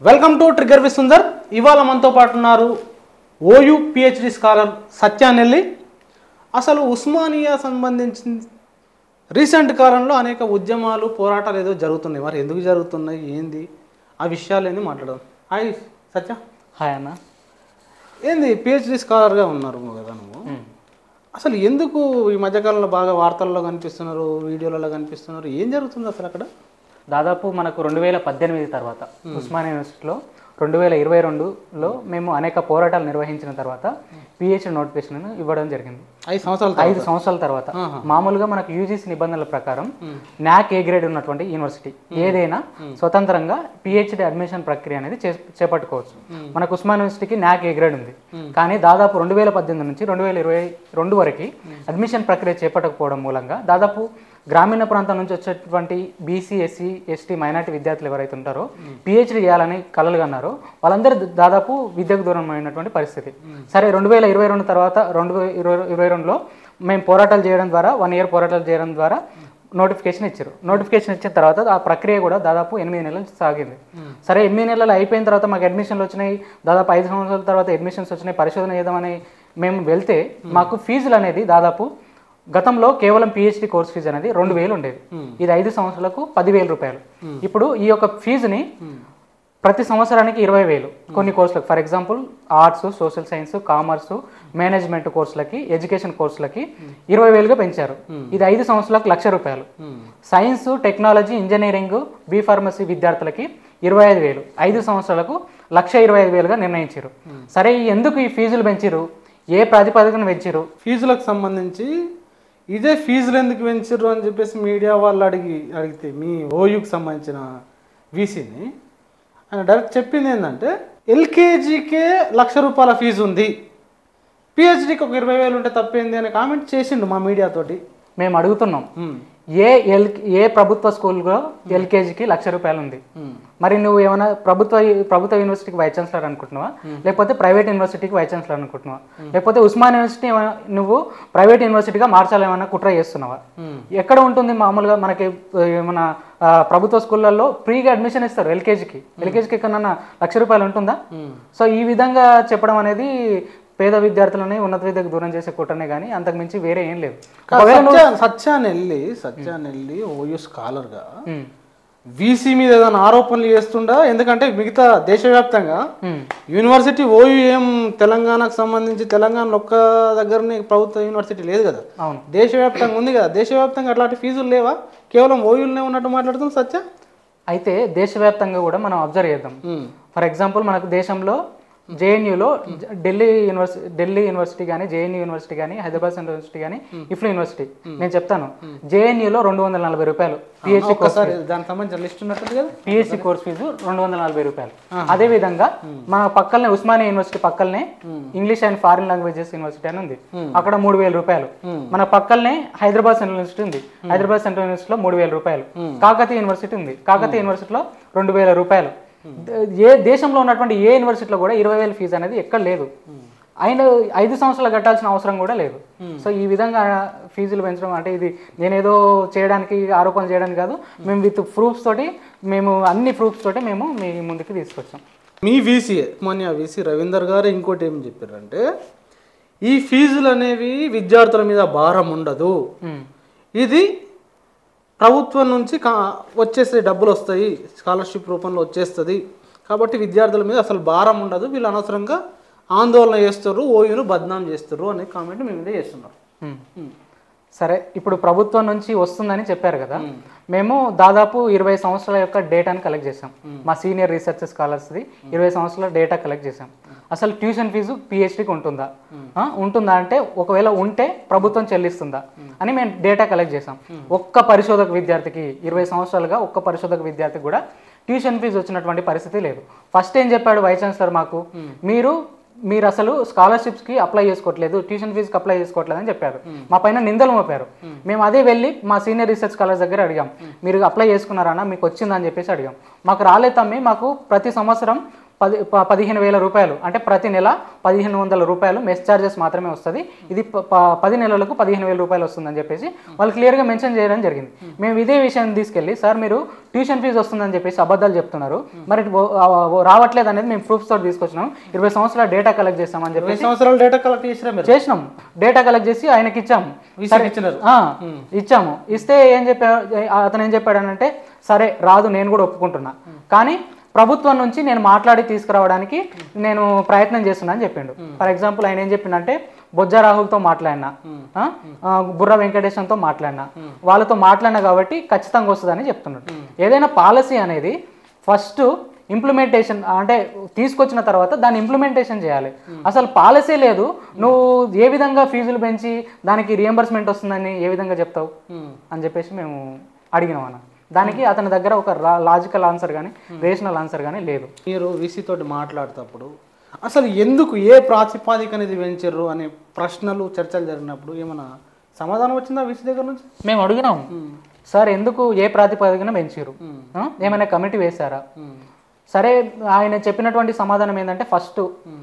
Welcome to trigger V Sundar ఇవాళ మనతో పాటు ఉన్నారు ఓయూ పిహెచ్డి స్కాలర్ సత్యానెల్లి అసలు ఉస్మానియా సంబంధించిన రీసెంట్ కాలంలో అనేక ఉద్యమాలు పోరాటాలు ఏదో జరుగుతున్నాయి మరి ఎందుకు జరుగుతున్నాయి ఏంది ఆ విషయాలేని మాట్లాడదాం హాయ్ సత్య హాయ్ అన్న ఏంది పిహెచ్డి స్కాలర్గా ఉన్నారు కదా నువ్వు అసలు ఎందుకు ఈ మధ్యకాలంలో బాగా వార్తల్లో కనిపిస్తున్నారు వీడియోలలో కనిపిస్తున్నారు ఏం జరుగుతుంది అసలు అక్కడ దాదాపు మనకు రెండు వేల పద్దెనిమిది తర్వాత ఉస్మానియా యూనివర్సిటీలో రెండు వేల ఇరవై రెండులో మేము అనేక పోరాటాలు నిర్వహించిన తర్వాత పిహెచ్డి నోటిఫికేషన్ ఇవ్వడం జరిగింది ఐదు సంవత్సరాలు ఐదు సంవత్సరాల తర్వాత మామూలుగా మనకు యూజీసీ నిబంధనల ప్రకారం నాక్ ఏ గ్రేడ్ ఉన్నటువంటి యూనివర్సిటీ ఏదైనా స్వతంత్రంగా పిహెచ్డి అడ్మిషన్ ప్రక్రియ అనేది చే- చేపట్టుకోవచ్చు మనకు ఉస్మాన్ యూనివర్సిటీకి నాక్ ఏ గ్రేడ్ ఉంది కానీ దాదాపు రెండు వేల పద్దెనిమిది నుంచి రెండు వేల ఇరవై రెండు వరకు అడ్మిషన్ ప్రక్రియ చేపట్టకపోవడం మూలంగా దాదాపు గ్రామీణ ప్రాంతం నుంచి వచ్చేటువంటి బీసీ ఎస్సీ ఎస్టీ మైనార్టీ విద్యార్థులు ఎవరైతే ఉంటారో పిహెచ్డి చేయాలని కలలు కన్నారో వాళ్ళందరూ దాదాపు విద్యకు దూరం అయినటువంటి పరిస్థితి సరే రెండు వేల ఇరవై రెండు తర్వాత రెండు వేల ఇరవై ఇరవై రెండులో మేము పోరాటాలు చేయడం ద్వారా వన్ ఇయర్ పోరాటాలు చేయడం ద్వారా నోటిఫికేషన్ ఇచ్చారు నోటిఫికేషన్ ఇచ్చిన తర్వాత ఆ ప్రక్రియ కూడా దాదాపు ఎనిమిది నెలలు సాగింది సరే ఎనిమిది నెలలు అయిపోయిన తర్వాత మాకు అడ్మిషన్లు వచ్చినాయి దాదాపు ఐదు సంవత్సరాల తర్వాత అడ్మిషన్స్ వచ్చినాయి పరిశోధన చేద్దామని మేము వెళ్తే మాకు ఫీజులు అనేది దాదాపు గతంలో కేవలం పిహెచ్డి కోర్స్ ఫీజు అనేది రెండు వేలు ఉండేది ఇది ఐదు సంవత్సరాలకు పదివేల రూపాయలు ఇప్పుడు ఈ యొక్క ఫీజుని ప్రతి సంవత్సరానికి ఇరవై వేలు కొన్ని కోర్సులకు for example arts social science commerce management కోర్సులకి ఎడ్యుకేషన్ కోర్సులకి ఇరవై వేలుగా పెంచారు ఇది ఐదు సంవత్సరాలకు లక్ష రూపాయలు science technology engineering B pharmacy విద్యార్థులకి ఇరవై ఐదు వేలు ఐదు సంవత్సరాలకు లక్ష ఇరవై ఐదు వేలుగా నిర్ణయించారు సరే ఈ ఎందుకు ఈ ఫీజులు పెంచారు ఏ ప్రాతిపదికన పెంచారు ఫీజులకు సంబంధించి ఇదే ఫీజులు ఎందుకు పెంచారు అని చెప్పేసి మీడియా వాళ్ళు అడిగి అడిగితే మీ ఓయూకి సంబంధించిన వీసీని ఆయన డైరెక్ట్ చెప్పింది ఏంటంటే ఎల్కేజీకే లక్ష రూపాయల ఫీజు ఉంది పిహెచ్డికి ఒక ఇరవై వేలు ఉంటే తప్పేంది అని కామెంట్ చేసిండు మా మీడియా తోటి మేము అడుగుతున్నాం ఉమ్, ఏ ఎల్ ఏ ప్రభుత్వ స్కూల్లో ఎల్కేజీకి లక్ష రూపాయలు ఉంది ఉమ్, మరి నువ్వు ఏమైనా ప్రభుత్వ ప్రభుత్వ యూనివర్సిటీకి వైస్ ఛాన్సలర్ అనుకుంటున్నావా లేకపోతే ప్రైవేట్ యూనివర్సిటీకి వైస్ ఛాన్సలర్ అనుకుంటున్నావా లేకపోతే ఉస్మాన్ యూనివర్సిటీ ఏమైనా నువ్వు ప్రైవేట్ యూనివర్సిటీగా మార్చాలేమన్నా కుట్ర చేస్తున్నావా ఉమ్, ఎక్కడ ఉంటుంది మామూలుగా మనకి మన ఆ, ప్రభుత్వ స్కూళ్ళల్లో ఫ్రీగా అడ్మిషన్ ఇస్తారు ఎల్కేజీకి ఎల్కేజీకి ఎక్కడన్నా లక్ష రూపాయలు ఉంటుందా ఉమ్. సో ఈ విధంగా చెప్పడం అనేది పేద విద్యార్థులని ఉన్నత విద్యకు దూరం చేసే కుట్రనే కానీ అంతకు వేరే ఏం లేదు ఒకవేళ నువ్వు సత్య సత్యాన్ని వెళ్ళి సత్యాన్ని వెళ్ళి ఓయూ స్కాలర్గా ఉమ్, వీసీ మీద ఏదైనా ఆరోపణలు చేస్తుండా ఎందుకంటే మిగతా దేశవ్యాప్తంగా ఉమ్, యూనివర్సిటీ ఓయూ ఏం తెలంగాణకు సంబంధించి తెలంగాణలో ఒక్క దగ్గరనే ప్రభుత్వ యూనివర్సిటీ లేదు కదా అవును దేశవ్యాప్తంగా ఉంది కదా దేశవ్యాప్తంగా అట్లాంటి ఫీజులు లేవా కేవలం ఓయూలనే ఉన్నట్టు మాట్లాడుతుంది సత్య అయితే దేశవ్యాప్తంగా కూడా మనం అబ్జర్వ్ చేద్దాం ఉమ్, ఫర్ ఎగ్జాంపుల్ మనకు దేశంలో జేఎన్యూలో ఢిల్లీ యూనివర్సిటీ ఢిల్లీ యూనివర్సిటీ కానీ జేఎన్యూ యూనివర్సిటీ కానీ హైదరాబాద్ సెంట్రల్ యూనివర్సిటీ కానీ ఇఫ్లూ యూనివర్సిటీ నేను చెప్తాను జేఎన్యూలో రెండు వందల నలభై రూపాయలు పిహెచ్డి ఒక్కసారి దానికి సంబంధించిన లిస్ట్ ఉన్నట్టు కదా పిహెచ్డి కోర్స్ ఫీజు రెండు వందల నలభై రూపాయలు అదే విధంగా మన పక్కనే ఉస్మానియా యూనివర్సిటీ పక్కనే English and foreign languages university అని ఉంది అక్కడ మూడు వేల రూపాయలు మన పక్కనే హైదరాబాద్ సెంట్రల్ యూనివర్సిటీ ఉంది హైదరాబాద్ సెంట్రల్ యూనివర్సిటీలో మూడు వేల రూపాయలు కాకతీయ యూనివర్సిటీ ఉంది కాకతీయ యూనివర్సిటీలో రెండు వేల రూపాయలు ద- ఏ దేశంలో ఉన్నటువంటి ఏ యూనివర్సిటీలో కూడా ఇరవై వేల ఫీజు అనేది ఎక్కడ లేదు ఆయన ఐదు సంవత్సరాలు కట్టాల్సిన అవసరం కూడా లేదు సో ఈ విధంగా ఫీజులు పెంచడం అంటే ఇది నేనేదో చేయడానికి ఆరోపణలు చేయడానికి కాదు మేము విత్ ప్రూఫ్స్ తోటి మేము అన్ని ప్రూఫ్స్ తోటి మేము మీ ముందుకు తీసుకొచ్చాం మీ వీసీఏ మాన్య వీసీ రవీందర్ గారు ఇంకోటి ఏం చెప్పారంటే ఈ ఫీజులు అనేవి విద్యార్థుల మీద భారం ఉండదు ఉమ్, ఇది ప్రభుత్వం నుంచి కా వచ్చేసే డబ్బులు వస్తాయి స్కాలర్షిప్ రూపంలో వచ్చేస్తుంది కాబట్టి విద్యార్థుల మీద అసలు భారం ఉండదు వీళ్ళు అనవసరంగా ఆందోళన చేస్తారు ఓయూను బద్నాం చేస్తారు అనే కామెంట్ మీ మీద చేస్తున్నారు ఉమ్. సరే ఇప్పుడు ప్రభుత్వం నుంచి వస్తుందని చెప్పారు కదా మేము దాదాపు ఇరవై సంవత్సరాల యొక్క డేటాని కలెక్ట్ చేసాం మా సీనియర్ రీసెర్చ్ స్కాలర్స్ది ఇరవై సంవత్సరాల డేటా కలెక్ట్ చేసాం అసలు ట్యూషన్ ఫీజు పిహెచ్డికి ఉంటుందా ఆ, ఉంటుందా అంటే ఒకవేళ ఉంటే ప్రభుత్వం చెల్లిస్తుందా అని మేము డేటా కలెక్ట్ చేసాం ఒక్క పరిశోధక విద్యార్థికి ఇరవై సంవత్సరాలుగా ఒక్క పరిశోధక విద్యార్థికి కూడా ట్యూషన్ ఫీజు వచ్చినటువంటి పరిస్థితి లేదు ఫస్ట్ ఏం చెప్పాడు వైస్ ఛాన్సలర్ మాకు మీరు మీరు అసలు స్కాలర్షిప్స్కి అప్లై చేసుకోవట్లేదు ట్యూషన్ ఫీజుకి అప్లై చేసుకోవట్లేదు అని చెప్పారు మా పైన నిందలు మోపారు మేము అదే వెళ్ళి మా సీనియర్ రీసెర్చ్ స్కాలర్స్ దగ్గర అడిగాం మీరు అప్లై చేసుకున్నారన్నా మీకు వచ్చిందా అని చెప్పేసి అడిగాం మాకు రాలేదు తమ్మి మాకు ప్రతి సంవత్సరం పది ప- పదిహేను వేల రూపాయలు అంటే ప్రతి నెల పదిహేను వందల రూపాయలు మెస్ ఛార్జెస్ మాత్రమే వస్తుంది ఇది ప- ప- పది నెలలకు పదిహేను వేల రూపాయలు వస్తుందని చెప్పేసి వాళ్ళు క్లియర్గా మెన్షన్ చేయడం జరిగింది మేము ఇదే విషయాన్ని తీసుకెళ్ళి సార్ మీరు ట్యూషన్ ఫీజు వస్తుందని చెప్పేసి అబద్ధాలు చెప్తున్నారు మరి ఓ- ఆ- రావట్లేదు అనేది మేము ప్రూఫ్స్ తోటి తీసుకొచ్చినాం ఇరవై సంవత్సరాల డేటా కలెక్ట్ చేస్తామని చెప్పి ఇరవై సంవత్సరాలు డేటా కలెక్ట్ చేసిరా మీరు చేసినాం డేటా కలెక్ట్ చేసి ఆయనకి ఇచ్చాము వీసీకి ఇచ్చినారు ఆ, ఇచ్చాము ఇస్తే ఏం చెప్పా అతను ఏం చెప్పాడనంటే సరే రాదు నేను కూడా ఒప్పుకుంటున్నా కానీ ప్రభుత్వం నుంచి నేను మాట్లాడి తీసుకురావడానికి నేను ప్రయత్నం చేస్తున్నా అని చెప్పిండు ఫర్ ఎగ్జాంపుల్ ఆయన ఏం చెప్పిండంటే బొజ్జా రాహుల్తో మాట్లాడినా ఆ, ఆ, బుర్ర వెంకటేశంతో మాట్లాడినా వాళ్ళతో మాట్లాడినా కాబట్టి ఖచ్చితంగా వస్తుందని చెప్తున్నాడు ఏదైనా పాలసీ అనేది ఫస్ట్ ఇంప్లిమెంటేషన్ అంటే తీసుకొచ్చిన తర్వాత దాన్ని ఇంప్లిమెంటేషన్ చేయాలి అసలు పాలసీ లేదు నువ్వు ఏ విధంగా ఫీజులు పెంచి దానికి రియంబర్స్మెంట్ వస్తుందని ఏ విధంగా చెప్తావు అని చెప్పేసి మేము అడిగినాం అన్న దానికి అతని దగ్గర ఒక లాజికల్ ఆన్సర్ కానీ రేషనల్ ఆన్సర్ కానీ లేదు మీరు వీసీ తోటి మాట్లాడేటప్పుడు అసలు ఎందుకు ఏ ప్రాతిపాదిక అనేది వెంచర్రు అనే ప్రశ్నలు చర్చలు జరిగినప్పుడు ఏమైనా సమాధానం వచ్చిందా వీసీ దగ్గర నుంచి మేము అడిగినాం సార్ ఎందుకు ఏ ప్రాతిపదికన పెంచారు ఆ? ఏమైనా కమిటీ వేశారా సరే ఆయన చెప్పినటువంటి సమాధానం ఏంటంటే ఫస్ట్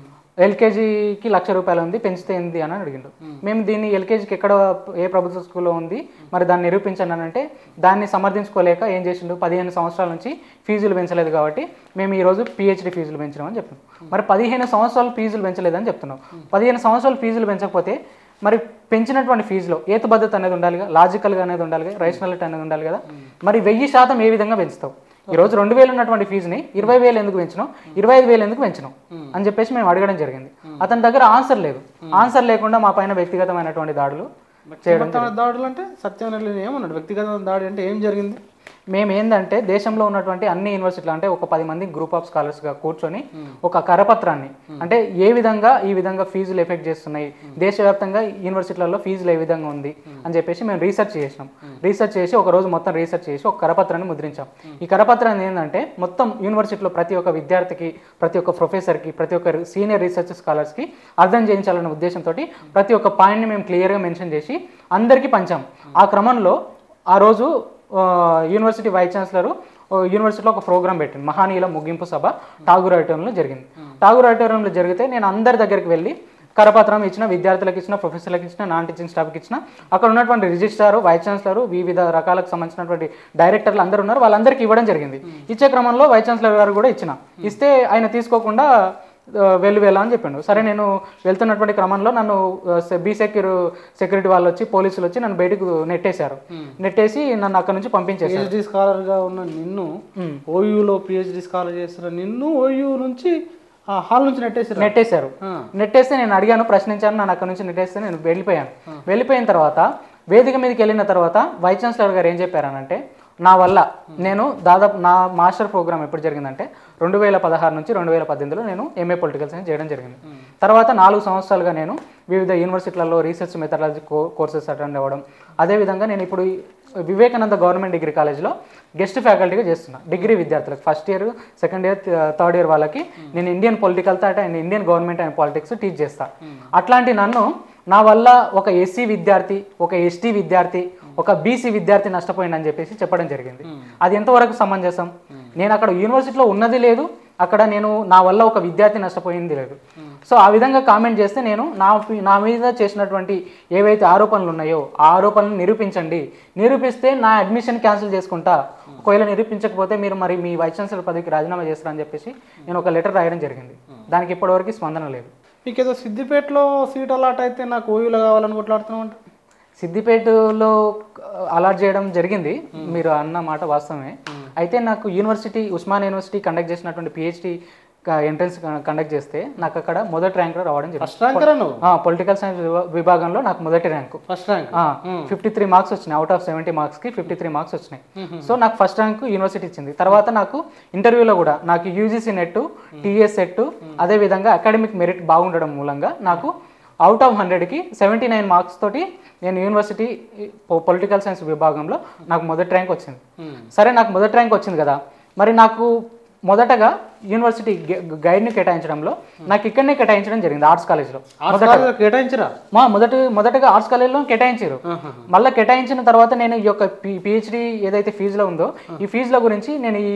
ఎల్కేజీకి లక్ష రూపాయలు ఉంది పెంచితే ఏంది అని అడిగిండు మేము దీన్ని ఎల్కేజీకి ఎక్కడ ఏ ప్రభుత్వ స్కూల్లో ఉంది మరి దాన్ని నిరూపించండి అని అంటే దాన్ని సమర్థించుకోలేక ఏం చేసిండు పదిహేను సంవత్సరాల నుంచి ఫీజులు పెంచలేదు కాబట్టి మేము ఈరోజు పిహెచ్డి ఫీజులు పెంచినామని చెప్పినాం మరి పదిహేను సంవత్సరాలు ఫీజులు పెంచలేదని చెప్తున్నాం పదిహేను సంవత్సరాలు ఫీజులు పెంచకపోతే మరి పెంచినటువంటి ఫీజులో ఏతుబద్ధత అనేది ఉండాలి కదా లాజికల్గా అనేది ఉండాలి కదా రేషనాలిటీ అనేది ఉండాలి కదా మరి వెయ్యి శాతం ఏ విధంగా పెంచుతావు ఈ రోజు రెండు వేలు ఉన్నటువంటి ఫీజుని ఇరవై వేలు ఎందుకు పెంచినాం ఇరవై ఐదు వేలు ఎందుకు పెంచినాం అని చెప్పేసి మేము అడగడం జరిగింది అతని దగ్గర ఆన్సర్ లేదు ఆన్సర్ లేకుండా మా పైన వ్యక్తిగతమైనటువంటి దాడులు చేయడం వ్యక్తిగత దాడులు అంటే సత్యనారాయణ ఏమన్నాడు వ్యక్తిగత దాడి అంటే ఏం జరిగింది మేము ఏంటంటే దేశంలో ఉన్నటువంటి అన్ని యూనివర్సిటీలు అంటే ఒక పది మంది గ్రూప్ ఆఫ్ స్కాలర్స్గా కూర్చొని ఒక కరపత్రాన్ని అంటే ఏ విధంగా ఈ విధంగా ఫీజులు ఎఫెక్ట్ చేస్తున్నాయి దేశవ్యాప్తంగా యూనివర్సిటీలలో ఫీజులు ఏ విధంగా ఉంది అని చెప్పేసి మేము రీసెర్చ్ చేసినాం రీసెర్చ్ చేసి ఒక రోజు మొత్తం రీసెర్చ్ చేసి ఒక కరపత్రాన్ని ముద్రించాం ఈ కరపత్రాన్ని ఏంటంటే మొత్తం యూనివర్సిటీలో ప్రతి ఒక్క విద్యార్థికి ప్రతి ఒక్క ప్రొఫెసర్కి ప్రతి ఒక్క సీనియర్ రీసెర్చ్ స్కాలర్స్కి అర్థం చేయించాలన్న ఉద్దేశంతో ప్రతి ఒక్క పాయింట్ని మేము క్లియర్గా మెన్షన్ చేసి అందరికీ పంచాం ఆ క్రమంలో ఆ రోజు ఆ, యూనివర్సిటీ వైస్ ఛాన్సలర్ యూనివర్సిటీలో ఒక ప్రోగ్రామ్ పెట్టింది మహానీయుల ముగింపు సభ ఠాగూర్ ఆడిటోరియంలో జరిగింది ఠాగూర్ ఆడిటోరియంలో జరిగితే నేను అందరి దగ్గరికి వెళ్ళి కరపత్రం ఇచ్చిన విద్యార్థులకు ఇచ్చిన ప్రొఫెసర్లకు ఇచ్చిన నాన్ టీచింగ్ స్టాఫ్కి ఇచ్చిన అక్కడ ఉన్నటువంటి రిజిస్ట్రార్ వైస్ ఛాన్సలర్ వివిధ రకాలకు సంబంధించినటువంటి డైరెక్టర్లు అందరూ ఉన్నారు వాళ్ళందరికీ ఇవ్వడం జరిగింది ఇచ్చే క్రమంలో వైస్ ఛాన్సలర్ గారు కూడా ఇచ్చిన ఇస్తే ఆయన తీసుకోకుండా ఆ, వెళ్ళు వెళ్ళా అని చెప్పిండు సరే నేను వెళ్తున్నటువంటి క్రమంలో నన్ను బీ సెక్యూర్ సెక్యూరిటీ వాళ్ళు వచ్చి పోలీసులు వచ్చి నన్ను బయటకు నెట్టేశారు నెట్టేసి నన్ను అక్కడ నుంచి పంపించేశారు పిహెచ్డి స్కాలర్ గా ఉన్న నిన్ను మ్మ్. ఓయూలో పిహెచ్డి స్కాలర్ చేస్తున్న నిన్ను ఓయూ నుంచి ఆ హాల్ నుంచి నెట్టేసారు నెట్టేశారు ఆ. నెట్టేస్తే నేను అడిగాను ప్రశ్నించాను నన్ను అక్కడ నుంచి నెట్టేస్తే నేను వెళ్ళిపోయాను వెళ్ళిపోయిన తర్వాత వేదిక మీదకి వెళ్ళిన తర్వాత వైస్ ఛాన్సలర్ గారు ఏం చెప్పారనంటే నా వల్ల నేను దాదాపు నా మాస్టర్ ప్రోగ్రామ్ ఎప్పుడు జరిగిందంటే రెండు వేల పదహారు నుంచి రెండు వేల పద్దెనిమిదిలో నేను ఎంఏ పొలిటికల్ సైన్స్ చేయడం జరిగింది తర్వాత నాలుగు సంవత్సరాలుగా నేను వివిధ యూనివర్సిటీలలో రీసెర్చ్ మెథడాలజీ కోర్సెస్ అటెండ్ అవ్వడం అదేవిధంగా నేను ఇప్పుడు ఈ వివేకానంద గవర్నమెంట్ డిగ్రీ కాలేజ్లో గెస్ట్ ఫ్యాకల్టీగా చేస్తున్నా డిగ్రీ విద్యార్థులకు first year second year third year వాళ్ళకి నేను Indian political thought and Indian government and politics teach చేస్తా అట్లాంటి నన్ను నా వల్ల ఒక ఎస్సీ విద్యార్థి ఒక ఎస్టీ విద్యార్థి ఒక బీసీ విద్యార్థి నష్టపోయిందని చెప్పేసి చెప్పడం జరిగింది అది ఎంతవరకు సమంజసం నేను అక్కడ యూనివర్సిటీలో ఉన్నది లేదు అక్కడ నేను నా వల్ల ఒక విద్యార్థి నష్టపోయింది లేదు సో ఆ విధంగా కామెంట్ చేస్తే నేను నా నా మీద చేసినటువంటి ఏవైతే ఆరోపణలు ఉన్నాయో ఆ ఆరోపణలు నిరూపించండి నిరూపిస్తే నా అడ్మిషన్ క్యాన్సిల్ చేసుకుంటా ఒకవేళ నిరూపించకపోతే మీరు మరి మీ వైస్ ఛాన్సలర్ పదవికి రాజీనామా చేస్తారని చెప్పేసి నేను ఒక లెటర్ రాయడం జరిగింది దానికి ఇప్పటివరకు స్పందన లేదు మీకు ఏదో సిద్దిపేటలో సీట్ అలాట్ అయితే నాకు ఓయూలో కావాలని కొట్లాడుతున్నావు అంటే సిద్దిపేటలో అలాట్ చేయడం జరిగింది మీరు అన్న మాట వాస్తవమే అయితే నాకు యూనివర్సిటీ ఉస్మాన్ యూనివర్సిటీ కండక్ట్ చేసినటువంటి పిహెచ్డి ఎంట్రన్స్ కండక్ట్ చేస్తే నాకు అక్కడ మొదటి ర్యాంక్లో రావడం జరిగింది ఫస్ట్ ర్యాంకరా నువ్వు పొలిటికల్ సైన్స్ విభాగంలో నాకు మొదటి rank first rank fifty three marks వచ్చినాయి అవుట్ ఆఫ్ సెవెంటీ మార్క్స్కి ఫిఫ్టీ త్రీ మార్క్స్ వచ్చినాయి సో నాకు ఫస్ట్ ర్యాంక్ యూనివర్సిటీ ఇచ్చింది తర్వాత నాకు ఇంటర్వ్యూలో కూడా నాకు యూజీసీ నెట్ టీఎస్ సెట్ అదేవిధంగా అకాడమిక్ మెరిట్ బాగుండడం మూలంగా నాకు అవుట్ ఆఫ్ హండ్రెడ్కి సెవెంటీ నైన్ మార్క్స్ తోటి నేను యూనివర్సిటీ పొలిటికల్ సైన్స్ విభాగంలో నాకు మొదటి ర్యాంక్ వచ్చింది సరే నాకు మొదటి ర్యాంక్ వచ్చింది కదా మరి నాకు మొదటగా యూనివర్సిటీ గైడ్ని కేటాయించడంలో నాకు ఇక్కడనే కేటాయించడం జరిగింది ఆర్ట్స్ కాలేజ్లో కేటాయించరా మా మొదటి మొదటగా ఆర్ట్స్ కాలేజ్లో కేటాయించారు మళ్ళీ కేటాయించిన తర్వాత నేను ఈ యొక్క పిహెచ్డి ఏదైతే ఫీజులో ఉందో ఈ ఫీజుల గురించి నేను ఈ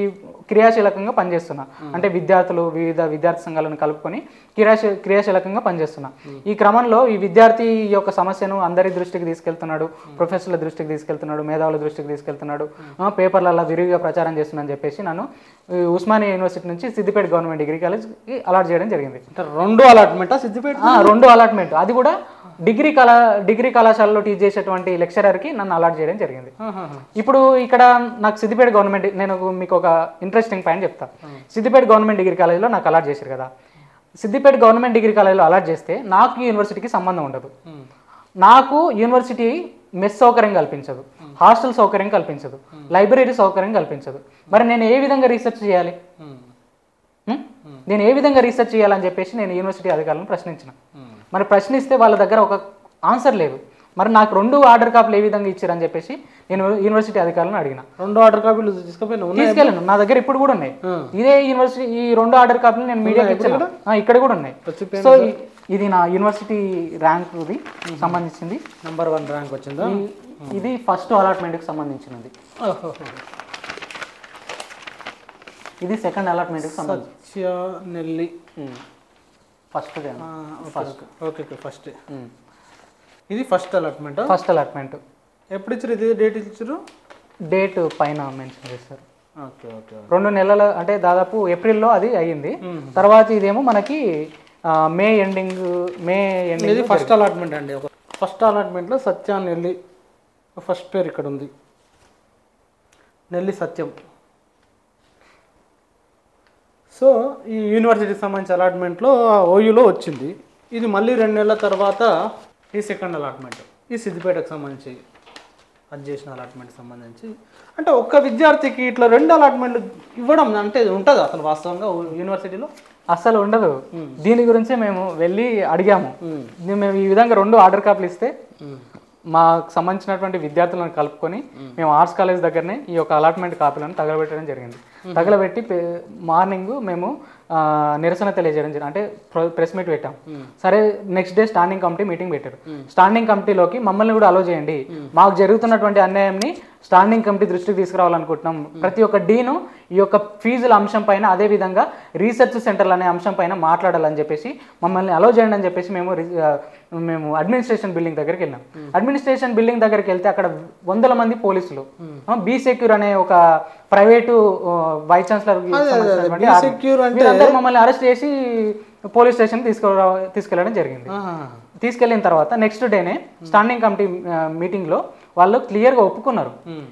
క్రియాశీలకంగా పనిచేస్తున్నా అంటే విద్యార్థులు వివిధ విద్యార్థి సంఘాలను కలుపుకొని క్రియాశీ క్రియాశీలకంగా పనిచేస్తున్నా ఈ క్రమంలో ఈ విద్యార్థి యొక్క సమస్యను అందరి దృష్టికి తీసుకెళ్తున్నాడు ప్రొఫెసర్ల దృష్టికి తీసుకెళ్తున్నాడు మేధావుల దృష్టికి తీసుకెళ్తున్నాడు ఆ, పేపర్లలో విరివిగా ప్రచారం చేస్తున్నాను చెప్పేసి నన్ను ఈ ఉస్మానియా యూనివర్సిటీ నుంచి సిద్దిపేట గవర్నమెంట్ డిగ్రీ కాలేజ్కి అలాట్ చేయడం జరిగింది అంటే రెండు అలాట్మెంటా సిద్దిపేట ఆ, రెండు అలాట్మెంట్ అది కూడా డిగ్రీ కళా డిగ్రీ కళాశాలలో టీచ్ చేసేటువంటి లెక్చరర్కి నన్ను అలాట్ చేయడం జరిగింది ఆహాహా. ఇప్పుడు ఇక్కడ నాకు సిద్దిపేట గవర్నమెంట్ నేను మీకు ఒక ఇంట్రెస్టింగ్ పాయింట్ చెప్తా సిద్దిపేట గవర్నమెంట్ డిగ్రీ కాలేజ్లో నాకు అలాట్ చేశారు కదా సిద్దిపేట గవర్నమెంట్ డిగ్రీ కాలేజ్లో అలాట్ చేస్తే నాకు ఈ యూనివర్సిటీకి సంబంధం ఉండదు ఉమ్. నాకు యూనివర్సిటీ మెస్ సౌకర్యం కల్పించదు హాస్టల్ సౌకర్యం కల్పించదు లైబ్రరీ సౌకర్యం కల్పించదు మరి నేను ఏ విధంగా రీసెర్చ్ చేయాలి ఉమ్. హ్మ్? నేను ఏ విధంగా రీసెర్చ్ చేయాలని చెప్పేసి నేను యూనివర్సిటీ అధికారులను ప్రశ్నించిన ఉమ్. మరి ప్రశ్నిస్తే వాళ్ళ దగ్గర ఒక ఆన్సర్ లేదు మరి నాకు రెండు ఆర్డర్ కాపీలు ఏ విధంగా ఇచ్చారని చెప్పేసి నేను యూనివర్సిటీ అధికారులను అడిగిన రెండు ఆర్డర్ కాపీలు తీసుకుపోయినా ఉన్నాయి తీసుకెళ్ళాను నా దగ్గర ఇప్పుడు కూడా ఉన్నాయి ఆ. ఇదే యూనివర్సిటీ ఈ రెండు ఆర్డర్ కాపీలు నేను మీడియాకి ఇచ్చాను ఆ, ఇక్కడ కూడా ఉన్నాయి వచ్చి సో ఈ- ఇది నా యూనివర్సిటీ ర్యాంక్ది సంబంధించింది నంబర్ వన్ ర్యాంక్ వచ్చిందా ఈ- ఇది ఫస్ట్ అలాట్మెంట్కి సంబంధించినది ఓహోహో. ఇది సెకండ్ అలాట్మెంట్కి సంబంధించి Satya Nelli first first okay okay first ఇది ఫస్ట్ అలాట్మెంట్ ఫస్ట్ అలాట్మెంట్ ఎప్పుడు ఇచ్చారు ఇది డేట్ ఇచ్చారు డేట్ పైన మెన్షన్ చేస్తారు ఓకే ఓకే రెండు నెలల అంటే దాదాపు ఏప్రిల్లో అది అయ్యింది తర్వాత ఇదేమో మనకి ఆ, మే ఎండింగ్ మే ఎండింగ్ ఇది ఫస్ట్ అలాట్మెంట్ అండి ఒక ఫస్ట్ అలాట్మెంట్లో సత్య నెల్లి ఫస్ట్ పేరు ఇక్కడ ఉంది నెల్లి సత్యం సో ఈ యూనివర్సిటీకి సంబంధించిన అలాట్మెంట్లో ఓయూలో వచ్చింది ఇది మళ్ళీ రెండు నెలల తర్వాత ఈ సెకండ్ అలాట్మెంట్ ఈ సిద్దిపేటకు సంబంధించి అది చేసిన అలాట్మెంట్ సంబంధించి అంటే ఒక్క విద్యార్థికి ఇట్లా రెండు అలాట్మెంట్లు ఇవ్వడం అంటే ఉంటుందా అసలు వాస్తవంగా యూనివర్సిటీలో అస్సలు ఉండదు దీని గురించే మేము వెళ్ళి అడిగాము ఇది మేము ఈ విధంగా రెండు ఆర్డర్ కాపీలు ఇస్తే మాకు సంబంధించినటువంటి విద్యార్థులను కలుపుకొని మేము ఆర్ట్స్ కాలేజ్ దగ్గరనే ఈ యొక్క అలాట్మెంట్ కాపీలను తగలబెట్టడం జరిగింది తగలబెట్టి పే- మార్నింగ్ మేము ఆ, నిరసన తెలియజేయడం జరిగింది అంటే ప్ర- ప్రెస్ మీట్ పెట్టాం సరే next day standing committee meeting పెట్టారు స్టాండింగ్ కమిటీలోకి మమ్మల్ని కూడా అలో చేయండి మాకు జరుగుతున్నటువంటి అన్యాయంని స్టాండింగ్ కమిటీ దృష్టికి తీసుకురావాలనుకుంటున్నాం ప్రతి ఒక్క డీను ఈ యొక్క ఫీజుల అంశం పైన అదే విధంగా రీసెర్చ్ సెంటర్లు అనే అంశం పైన మాట్లాడాలని చెప్పేసి మమ్మల్ని అలో చేయండి అని చెప్పేసి మేము రి- ఆ, మేము అడ్మినిస్ట్రేషన్ బిల్డింగ్ దగ్గరికి వెళ్ళాం అడ్మినిస్ట్రేషన్ బిల్డింగ్ దగ్గరికి వెళ్తే అక్కడ వందల మంది పోలీసులు బీ సెక్యూర్ అనే ఒక private vice chancellor B secure అంటే వీళ్ళందరూ మమ్మల్ని అరెస్ట్ చేసి పోలీస్ స్టేషన్ తీసుకురా తీసుకెళ్ళడం జరిగింది తీసుకెళ్ళిన తర్వాత నెక్స్ట్ డేనే స్టాండింగ్ కమిటీ మీటింగ్లో వాళ్ళు క్లియర్గా ఒప్పుకున్నారు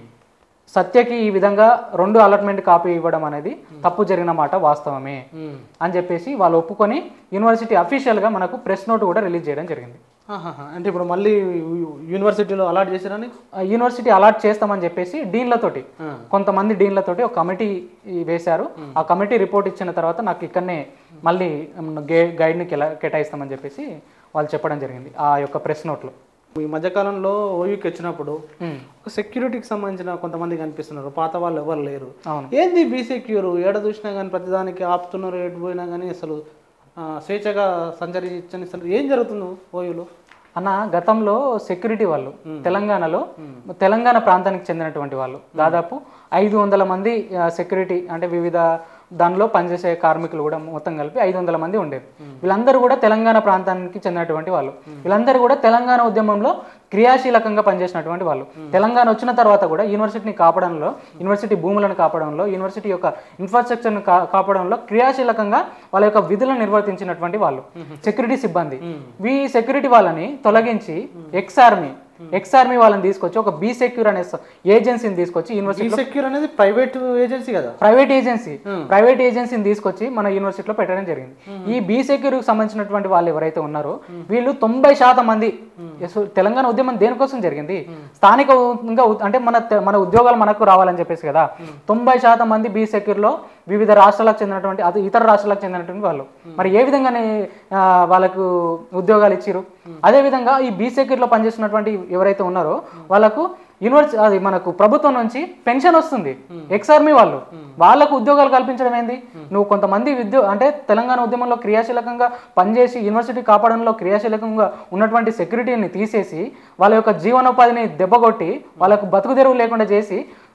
సత్యకి ఈ విధంగా రెండు అలాట్మెంట్ కాపీ ఇవ్వడం అనేది తప్పు జరిగిన మాట వాస్తవమే అని చెప్పేసి వాళ్ళు ఒప్పుకొని యూనివర్సిటీ అఫీషియల్గా మనకు ప్రెస్ నోట్ కూడా రిలీజ్ చేయడం జరిగింది ఆహాహా. అంటే ఇప్పుడు మళ్ళీ యు- యూనివర్సిటీలో అలాట్ చేశారని ఆ యూనివర్సిటీ అలాట్ చేస్తామని చెప్పేసి డీన్లతోటి కొంతమంది డీన్లతోటి ఒక కమిటీ వేశారు ఆ కమిటీ రిపోర్ట్ ఇచ్చిన తర్వాత నాకు ఇక్కడనే మళ్ళీ గే గైడ్ని కెలా కేటాయిస్తామని చెప్పేసి వాళ్ళు చెప్పడం జరిగింది ఆ యొక్క ప్రెస్ నోట్లో ఈ మధ్యకాలంలో ఓయూకి వచ్చినప్పుడు ఒక సెక్యూరిటీకి సంబంధించిన కొంతమంది కనిపిస్తున్నారు పాత వాళ్ళు ఎవరు లేరు అవును. ఏంది బీ సెక్యూర్ ఏడ చూసినా కానీ ప్రతిదానికి ఆపుతున్నారు ఎటు పోయినా కానీ అసలు ఆ, స్వేచ్ఛగా సంచరించని అసలు ఏం జరుగుతుంది ఓయూలో అన్న గతంలో సెక్యూరిటీ వాళ్ళు తెలంగాణలో తెలంగాణ ప్రాంతానికి చెందినటువంటి వాళ్ళు దాదాపు ఐదు వందల మంది సెక్యూరిటీ అంటే వివిధ దానిలో పనిచేసే కార్మికులు కూడా మొత్తం కలిపి ఐదు వందల మంది ఉండేది వీళ్ళందరూ కూడా తెలంగాణ ప్రాంతానికి చెందినటువంటి వాళ్ళు వీళ్ళందరూ కూడా తెలంగాణ ఉద్యమంలో క్రియాశీలకంగా పనిచేసినటువంటి వాళ్ళు తెలంగాణ వచ్చిన తర్వాత కూడా యూనివర్సిటీని కాపాడంలో యూనివర్సిటీ భూములను కాపాడంలో యూనివర్సిటీ యొక్క ఇన్ఫ్రాస్ట్రక్చర్ను కా కాపాడంలో క్రియాశీలకంగా వాళ్ళ యొక్క విధులను నిర్వర్తించినటువంటి వాళ్ళు సెక్యూరిటీ సిబ్బంది ఈ సెక్యూరిటీ వాళ్ళని తొలగించి ఎక్స్ ఆర్మీ ఎక్స్ ఆర్మీ వాళ్ళని తీసుకొచ్చి ఒక బీ సెక్యూర్ అనే స- ఏజెన్సీని తీసుకొచ్చి బీ యూనివర్సిటీ సెక్యూర్ అనేది ప్రైవేట్ ఏజెన్సీ కదా ప్రైవేట్ ఏజెన్సీ ప్రైవేట్ ఏజెన్సీని తీసుకొచ్చి మన యూనివర్సిటీలో పెట్టడం జరిగింది ఈ బీ సెక్యూర్కి సంబంధించినటువంటి వాళ్ళు ఎవరైతే ఉన్నారో వీళ్ళు తొంభై శాతం మంది ఎస్ తెలంగాణ ఉద్యమం దేనికోసం జరిగింది స్థానికంగా ఉ- అంటే మన తె- మన ఉద్యోగాలు మనకు రావాలని చెప్పేసి కదా తొంభై శాతం మంది బీ సెక్యూర్లో వివిధ రాష్ట్రాలకు చెందినటువంటి అది ఇతర రాష్ట్రాలకు చెందినటువంటి వాళ్ళు మరి ఏ విధంగానే ఆ, వాళ్ళకు ఉద్యోగాలు ఇచ్చిరు అదే విధంగా ఈ బీ సెక్యూర్లో పనిచేస్తున్నటువంటి ఎవరైతే ఉన్నారో వాళ్ళకు యూనివర్సిటీ అది మనకు ప్రభుత్వం నుంచి పెన్షన్ వస్తుంది ఎక్స్ ఆర్మీ వాళ్ళు వాళ్ళకు ఉద్యోగాలు కల్పించడం ఏంది నువ్వు కొంతమంది విద్యో అంటే తెలంగాణ ఉద్యమంలో క్రియాశీలకంగా పనిచేసి యూనివర్సిటీ కాపాడంలో క్రియాశీలకంగా ఉన్నటువంటి సెక్యూరిటీని తీసేసి వాళ్ళ యొక్క జీవనోపాధిని దెబ్బకొట్టి వాళ్ళకు బతుకు తెరువు లేకుండా చేసి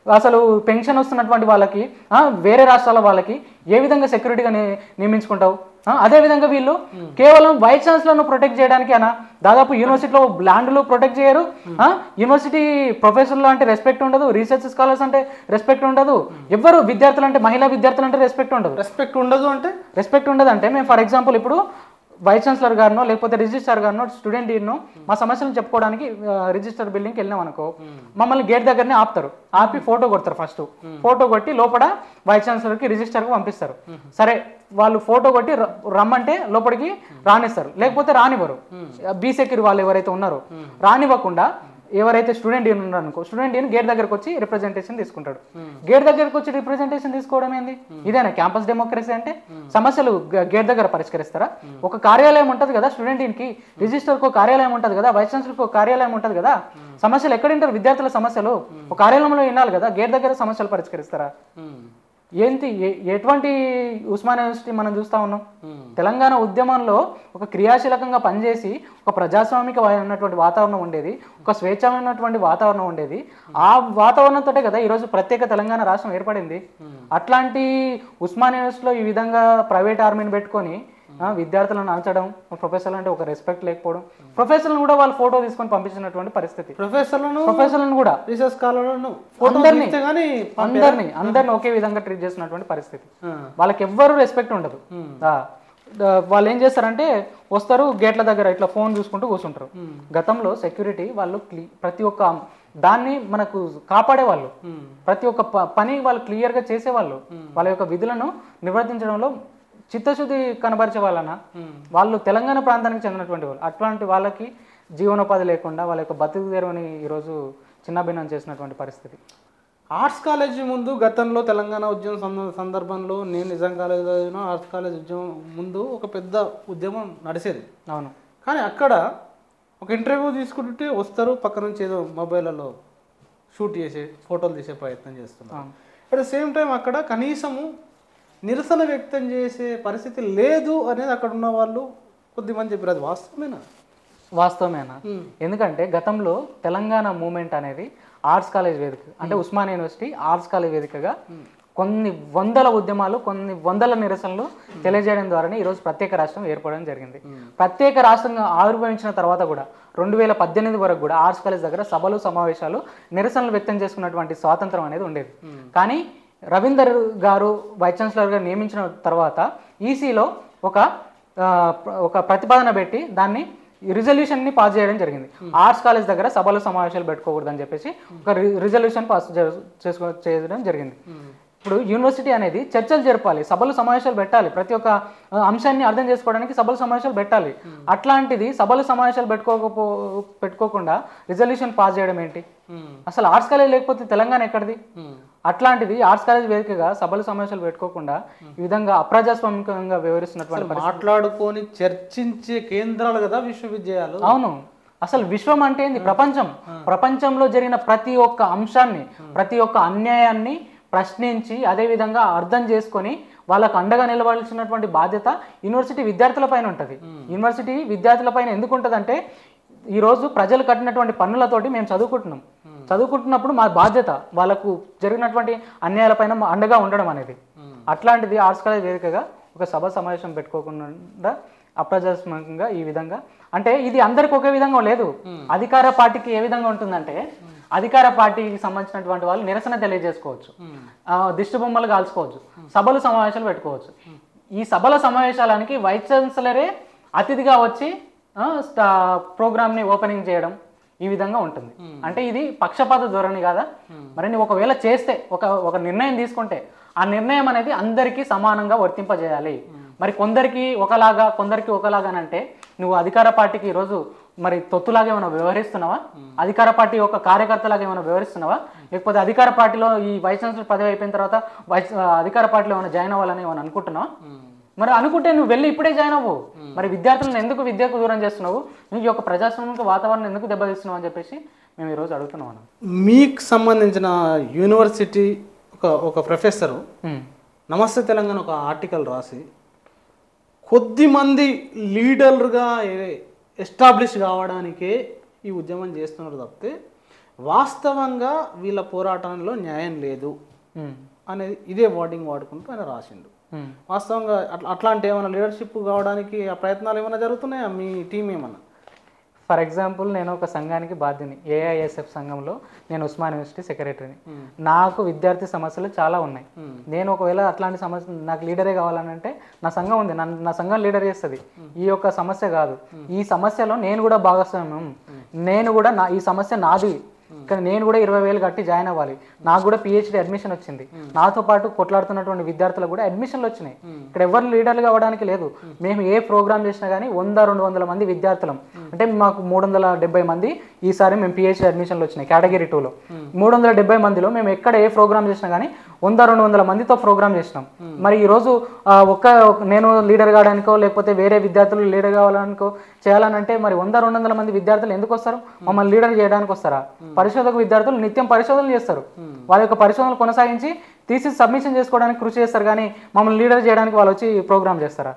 అసలు పెన్షన్ వస్తున్నటువంటి వాళ్ళకి ఆ, వేరే రాష్ట్రాల వాళ్ళకి ఏ విధంగా సెక్యూరిటీగా ని- నియమించుకుంటావు ఆ, అదే విధంగా వీళ్ళు కేవలం వైస్ ఛాన్సలర్ను ప్రొటెక్ట్ చేయడానికి అనా దాదాపు యూనివర్సిటీలో ల్యాండ్లు ప్రొటెక్ట్ చేయరు ఆ, యూనివర్సిటీ ప్రొఫెసర్లు అంటే రెస్పెక్ట్ ఉండదు రీసెర్చ్ స్కాలర్స్ అంటే రెస్పెక్ట్ ఉండదు ఎవ్వరు విద్యార్థులు అంటే మహిళా విద్యార్థులు అంటే రెస్పెక్ట్ ఉండదు రెస్పెక్ట్ ఉండదు అంటే రెస్పెక్ట్ ఉండదు అంటే మేము ఫర్ ఎగ్జాంపుల్ ఇప్పుడు వైస్ ఛాన్సలర్ గారినో లేకపోతే రిజిస్ట్రార్ గారినో స్టూడెంట్ డీన్నో మా సమస్యలను చెప్పుకోవడానికి రిజిస్టర్ బిల్డింగ్కి వెళ్ళినాం అనుకో మమ్మల్ని గేట్ దగ్గరనే ఆపుతారు ఆపి ఫోటో కొడతారు ఫస్ట్ ఫోటో కొట్టి లోపల వైస్ ఛాన్సలర్కి రిజిస్టర్కి పంపిస్తారు సరే వాళ్ళు ఫోటో కొట్టి ర- రమ్మంటే లోపలికి రానిస్తారు లేకపోతే రానివ్వరు బీ సెక్యూర్ వాళ్ళు ఎవరైతే ఉన్నారో రానివ్వకుండా ఎవరైతే స్టూడెంట్ డీన్ ఉన్నారో అనుకో స్టూడెంట్ డీన్ గేట్ దగ్గరకు వచ్చి రిప్రజెంటేషన్ తీసుకుంటాడు గేట్ దగ్గరకు వచ్చి రిప్రజెంటేషన్ తీసుకోవడం ఏంది ఇదేనా క్యాంపస్ డెమోక్రసీ అంటే సమస్యలు గ- గేట్ దగ్గర పరిష్కరిస్తారా ఒక కార్యాలయం ఉంటుంది కదా స్టూడెంట్ డీన్కి రిజిస్టర్కి ఒక కార్యాలయం ఉంటుంది కదా వైస్ ఛాన్సలర్కి ఒక కార్యాలయం ఉంటుంది కదా సమస్యలు ఎక్కడ వింటారు విద్యార్థుల సమస్యలు ఒక కార్యాలయంలో వినాలి కదా గేట్ దగ్గర సమస్యలు పరిష్కరిస్తారా ఏంటి ఏ- ఎటువంటి ఉస్మానియా యూనివర్సిటీ మనం చూస్తా ఉన్నాం తెలంగాణ ఉద్యమంలో ఒక క్రియాశీలకంగా పనిచేసి ఒక ప్రజాస్వామిక ఉన్నటువంటి వాతావరణం ఉండేది ఒక స్వేచ్ఛమైనటువంటి వాతావరణం ఉండేది ఆ వాతావరణంతో కదా ఈరోజు ప్రత్యేక తెలంగాణ రాష్ట్రం ఏర్పడింది అట్లాంటి ఉస్మానియా యూనివర్సిటీలో ఈ విధంగా ప్రైవేట్ ఆర్మీని పెట్టుకొని ఆ, విద్యార్థులను అంచడం ప్రొఫెసర్లు అంటే ఒక రెస్పెక్ట్ లేకపోవడం ప్రొఫెసర్లను కూడా వాళ్ళు ఫోటో తీసుకొని పంపించినటువంటి పరిస్థితి ప్రొఫెసర్లను ప్రొఫెసర్లను కూడా రీసెర్చ్ స్కాలర్లను ఫోటో అందరినీ తీస్తే కానీ అందరినీ అందరిని ఒకే విధంగా ట్రీట్ చేసినటువంటి పరిస్థితి వాళ్ళకి ఎవ్వరు రెస్పెక్ట్ ఉండదు ఆ, ద- వాళ్ళు ఏం చేస్తారంటే వస్తారు గేట్ల దగ్గర ఇట్లా ఫోన్ చూసుకుంటూ కూర్చుంటారు గతంలో సెక్యూరిటీ వాళ్ళు క్లీ- ప్రతి ఒక్క దాన్ని మనకు కాపాడేవాళ్ళు ప్రతి ఒక్క ప- పని వాళ్ళు క్లియర్గా చేసేవాళ్ళు వాళ్ళ యొక్క విధులను నిర్వర్తించడంలో చిత్తశుద్ధి కనబరిచే వాళ్ళన వాళ్ళు తెలంగాణ ప్రాంతానికి చెందినటువంటి వాళ్ళు అట్లాంటి వాళ్ళకి జీవనోపాధి లేకుండా వాళ్ళ యొక్క బతుకు తెరువుని ఈరోజు చిన్నభిన్నం చేసినటువంటి పరిస్థితి ఆర్ట్స్ కాలేజీ ముందు గతంలో తెలంగాణ ఉద్యమం సంద- సందర్భంలో నేను నిజాం కాలేజ్ చదివిన ఆర్ట్స్ కాలేజ్ ఉద్యమం ముందు ఒక పెద్ద ఉద్యమం నడిచేది అవును కానీ అక్కడ ఒక ఇంటర్వ్యూ తీసుకుంటుంటే వస్తారు పక్క నుంచి ఏదో మొబైల్లో షూట్ చేసే ఫోటోలు తీసే ప్రయత్నం చేస్తున్నారు అవును. అట్ ద సేమ్ టైం అక్కడ కనీసము నిరసన వ్యక్తం చేసే పరిస్థితి లేదు అనేది అక్కడ ఉన్న వాళ్ళు కొద్దిమంది చెప్పారు అది వాస్తవమేనా వాస్తవమేనా ఎందుకంటే గతంలో తెలంగాణ మూమెంట్ అనేది ఆర్ట్స్ కాలేజ్ వేదిక అంటే ఉస్మానియా యూనివర్సిటీ ఆర్ట్స్ కాలేజ్ వేదికగా కొన్ని వందల ఉద్యమాలు కొన్ని వందల నిరసనలు తెలియజేయడం ద్వారానే ఈరోజు ప్రత్యేక రాష్ట్రం ఏర్పడడం జరిగింది ప్రత్యేక రాష్ట్రంగా ఆవిర్భవించిన తర్వాత కూడా రెండు వేల పద్దెనిమిది వరకు కూడా ఆర్ట్స్ కాలేజ్ దగ్గర సభలు సమావేశాలు నిరసనలు వ్యక్తం చేసుకున్నటువంటి స్వాతంత్రం అనేది ఉండేది కానీ రవీందర్ గారు వైస్ ఛాన్సలర్ గారు నియమించిన తర్వాత ఈసీలో ఒక ఆ, ప్ర- ఒక ప్రతిపాదన పెట్టి దాన్ని రిజల్యూషన్ ని పాస్ చేయడం జరిగింది ఆర్ట్స్ కాలేజ్ దగ్గర సభలు సమావేశాలు పెట్టుకోకూడదని చెప్పేసి ఒక రిజల్యూషన్ పాస్ చే- చేసుకో చేయడం జరిగింది ఇప్పుడు యూనివర్సిటీ అనేది చర్చలు జరపాలి సభలు సమావేశాలు పెట్టాలి ప్రతి ఒక్క ఆ, అంశాన్ని అర్థం చేసుకోవడానికి సభలు సమావేశాలు పెట్టాలి అట్లాంటిది సభలు సమావేశాలు పెట్టుకోకపో పెట్టుకోకుండా రిజల్యూషన్ పాస్ చేయడం ఏంటి అసలు ఆర్ట్స్ కాలేజ్ లేకపోతే తెలంగాణ ఎక్కడిది అట్లాంటిది ఆర్ట్స్ కాలేజ్ వేదికగా సభలు సమావేశాలు పెట్టుకోకుండా ఈ విధంగా అప్రజాస్వామికంగా వ్యవహరిస్తున్నటువంటి పరిస్థితి. మాట్లాడుకొని చర్చించే కేంద్రాలు కదా విశ్వవిద్యాలయాలు అవును అసలు విశ్వం అంటే ఏంది ప్రపంచం ప్రపంచంలో జరిగిన ప్రతి ఒక్క అంశాన్ని ప్రతి ఒక్క అన్యాయాన్ని ప్రశ్నించి అదే విధంగా అర్థం చేసుకొని వాళ్ళకు అండగా నిలవాల్సినటువంటి బాధ్యత యూనివర్సిటీ విద్యార్థుల పైన ఉంటుంది యూనివర్సిటీ విద్యార్థుల పైన ఎందుకు ఉంటుందంటే ఈరోజు ప్రజలు కట్టినటువంటి పన్నులతోటి మేము చదువుకుంటున్నాం చదువుకుంటున్నప్పుడు మా బాధ్యత వాళ్ళకు జరిగినటువంటి అన్యాయాలపైన మా అండగా ఉండడం అనేది అట్లాంటిది ఆర్ట్స్ కాలేజ్ వేదికగా ఒక సభ సమావేశం పెట్టుకోకుండా అప్రజాస్మాకంగా ఈ విధంగా అంటే ఇది అందరికి ఒకే విధంగా లేదు అధికార పార్టీకి ఏ విధంగా ఉంటుందంటే అధికార పార్టీకి సంబంధించినటువంటి వాళ్ళు నిరసన తెలియజేసుకోవచ్చు ఆ, దిష్టి బొమ్మలు కాల్చుకోవచ్చు సభలు సమావేశాలు పెట్టుకోవచ్చు ఈ సభల సమావేశాలకి వైస్ ఛాన్సలరే అతిథిగా వచ్చి ఆ, స్టా- ప్రోగ్రామ్ని ఓపెనింగ్ చేయడం ఈ విధంగా ఉంటుంది అంటే ఇది పక్షపాత ధోరణి కాదా మరి నువ్వు ఒకవేళ చేస్తే ఒక ఒక నిర్ణయం తీసుకుంటే ఆ నిర్ణయం అనేది అందరికీ సమానంగా వర్తింపజేయాలి మరి కొందరికి ఒకలాగా కొందరికి ఒకలాగా అని అంటే నువ్వు అధికార పార్టీకి ఈరోజు మరి తొత్తులాగా ఏమైనా వ్యవహరిస్తున్నావా అధికార పార్టీ యొక్క కార్యకర్తలాగా ఏమైనా వ్యవహరిస్తున్నావా లేకపోతే అధికార పార్టీలో ఈ వైస్ ఛాన్సలర్ పదవి అయిపోయిన తర్వాత వైస్ అధికార పార్టీలో ఏమైనా జాయిన్ అవ్వాలని ఏమైనా అనుకుంటున్నావా మరి అనుకుంటే నువ్వు వెళ్ళి ఇప్పుడే జాయిన్ అవ్వు మరి విద్యార్థులను ఎందుకు విద్యకు దూరం చేస్తున్నావు నువ్వు ఈ యొక్క ప్రజాస్వామిక వాతావరణం ఎందుకు దెబ్బతీస్తున్నావు అని చెప్పేసి మేము ఈరోజు అడుగుతున్నాం అన్న. మీకు సంబంధించిన యూనివర్సిటీ ఒక ఒక ప్రొఫెసరు ఉమ్. నమస్తే తెలంగాణ ఒక ఆర్టికల్ రాసి కొద్దిమంది లీడర్గా ఎస్టాబ్లిష్ కావడానికే ఈ ఉద్యమం చేస్తున్నారు తప్పితే వాస్తవంగా వీళ్ళ పోరాటంలో న్యాయం లేదు ఉమ్, అనేది ఇదే వర్డింగ్ వాడుకుంటూ ఆయన రాసిండు ఉమ్. వాస్తవంగా అట్లా అట్లాంటి ఏమైనా లీడర్షిప్ కావడానికి ఆ ప్రయత్నాలు ఏమైనా జరుగుతున్నాయా మీ టీం ఏమన్నా ఫర్ ఎగ్జాంపుల్ నేను ఒక సంఘానికి బాధ్యుని ఏఐఎస్ఎఫ్ సంఘంలో నేను ఉస్మాన్ యూనివర్సిటీ సెక్రటరీని నాకు విద్యార్థి సమస్యలు చాలా ఉన్నాయి నేను ఒకవేళ అట్లాంటి సమస్య నాకు లీడరే కావాలనంటే నా సంఘం ఉంది నన్ను నా సంఘం లీడర్ చేస్తుంది ఈ యొక్క సమస్య కాదు ఈ సమస్యలో నేను కూడా భాగస్వామ్యం నేను కూడా నా ఈ సమస్య నాది కానీ నేను కూడా ఇరవై వేలు కట్టి జాయిన్ అవ్వాలి నాకు కూడా పిహెచ్డి అడ్మిషన్ వచ్చింది నాతో పాటు కొట్లాడుతున్నటువంటి విద్యార్థులకు కూడా అడ్మిషన్లు వచ్చినాయి ఇక్కడ ఎవరు లీడర్లు కావడానికి లేదు మేము ఏ ప్రోగ్రామ్ చేసినా కానీ వంద రెండు వందల మంది విద్యార్థులం అంటే మాకు మూడు వందల డెబ్బై మంది ఈసారి మేము పిహెచ్డి అడ్మిషన్లు వచ్చినాయి కేటగిరీ టూలో మూడు వందల డెబ్బై మందిలో మేము ఎక్కడ ఏ ప్రోగ్రామ్ చేసినా కానీ వంద రెండు వందల మందితో ప్రోగ్రామ్ చేసినాం మరి ఈరోజు ఆ, ఒక్క ఒక- నేను లీడర్ కావడానికో లేకపోతే వేరే విద్యార్థులు లీడర్ కావాలనుకో చేయాలనంటే మరి వంద రెండు వందల మంది విద్యార్థులు ఎందుకు వస్తారు మమ్మల్ని లీడర్ చేయడానికి వస్తారా పరిశోధక విద్యార్థులు నిత్యం పరిశోధనలు చేస్తారు వాళ్ళ యొక్క పరిశోధనలు కొనసాగించి తీసి సబ్మిషన్ చేసుకోవడానికి కృషి చేస్తారు కానీ మమ్మల్ని లీడర్ చేయడానికి వాళ్ళు వచ్చి ప్రోగ్రామ్ చేస్తారా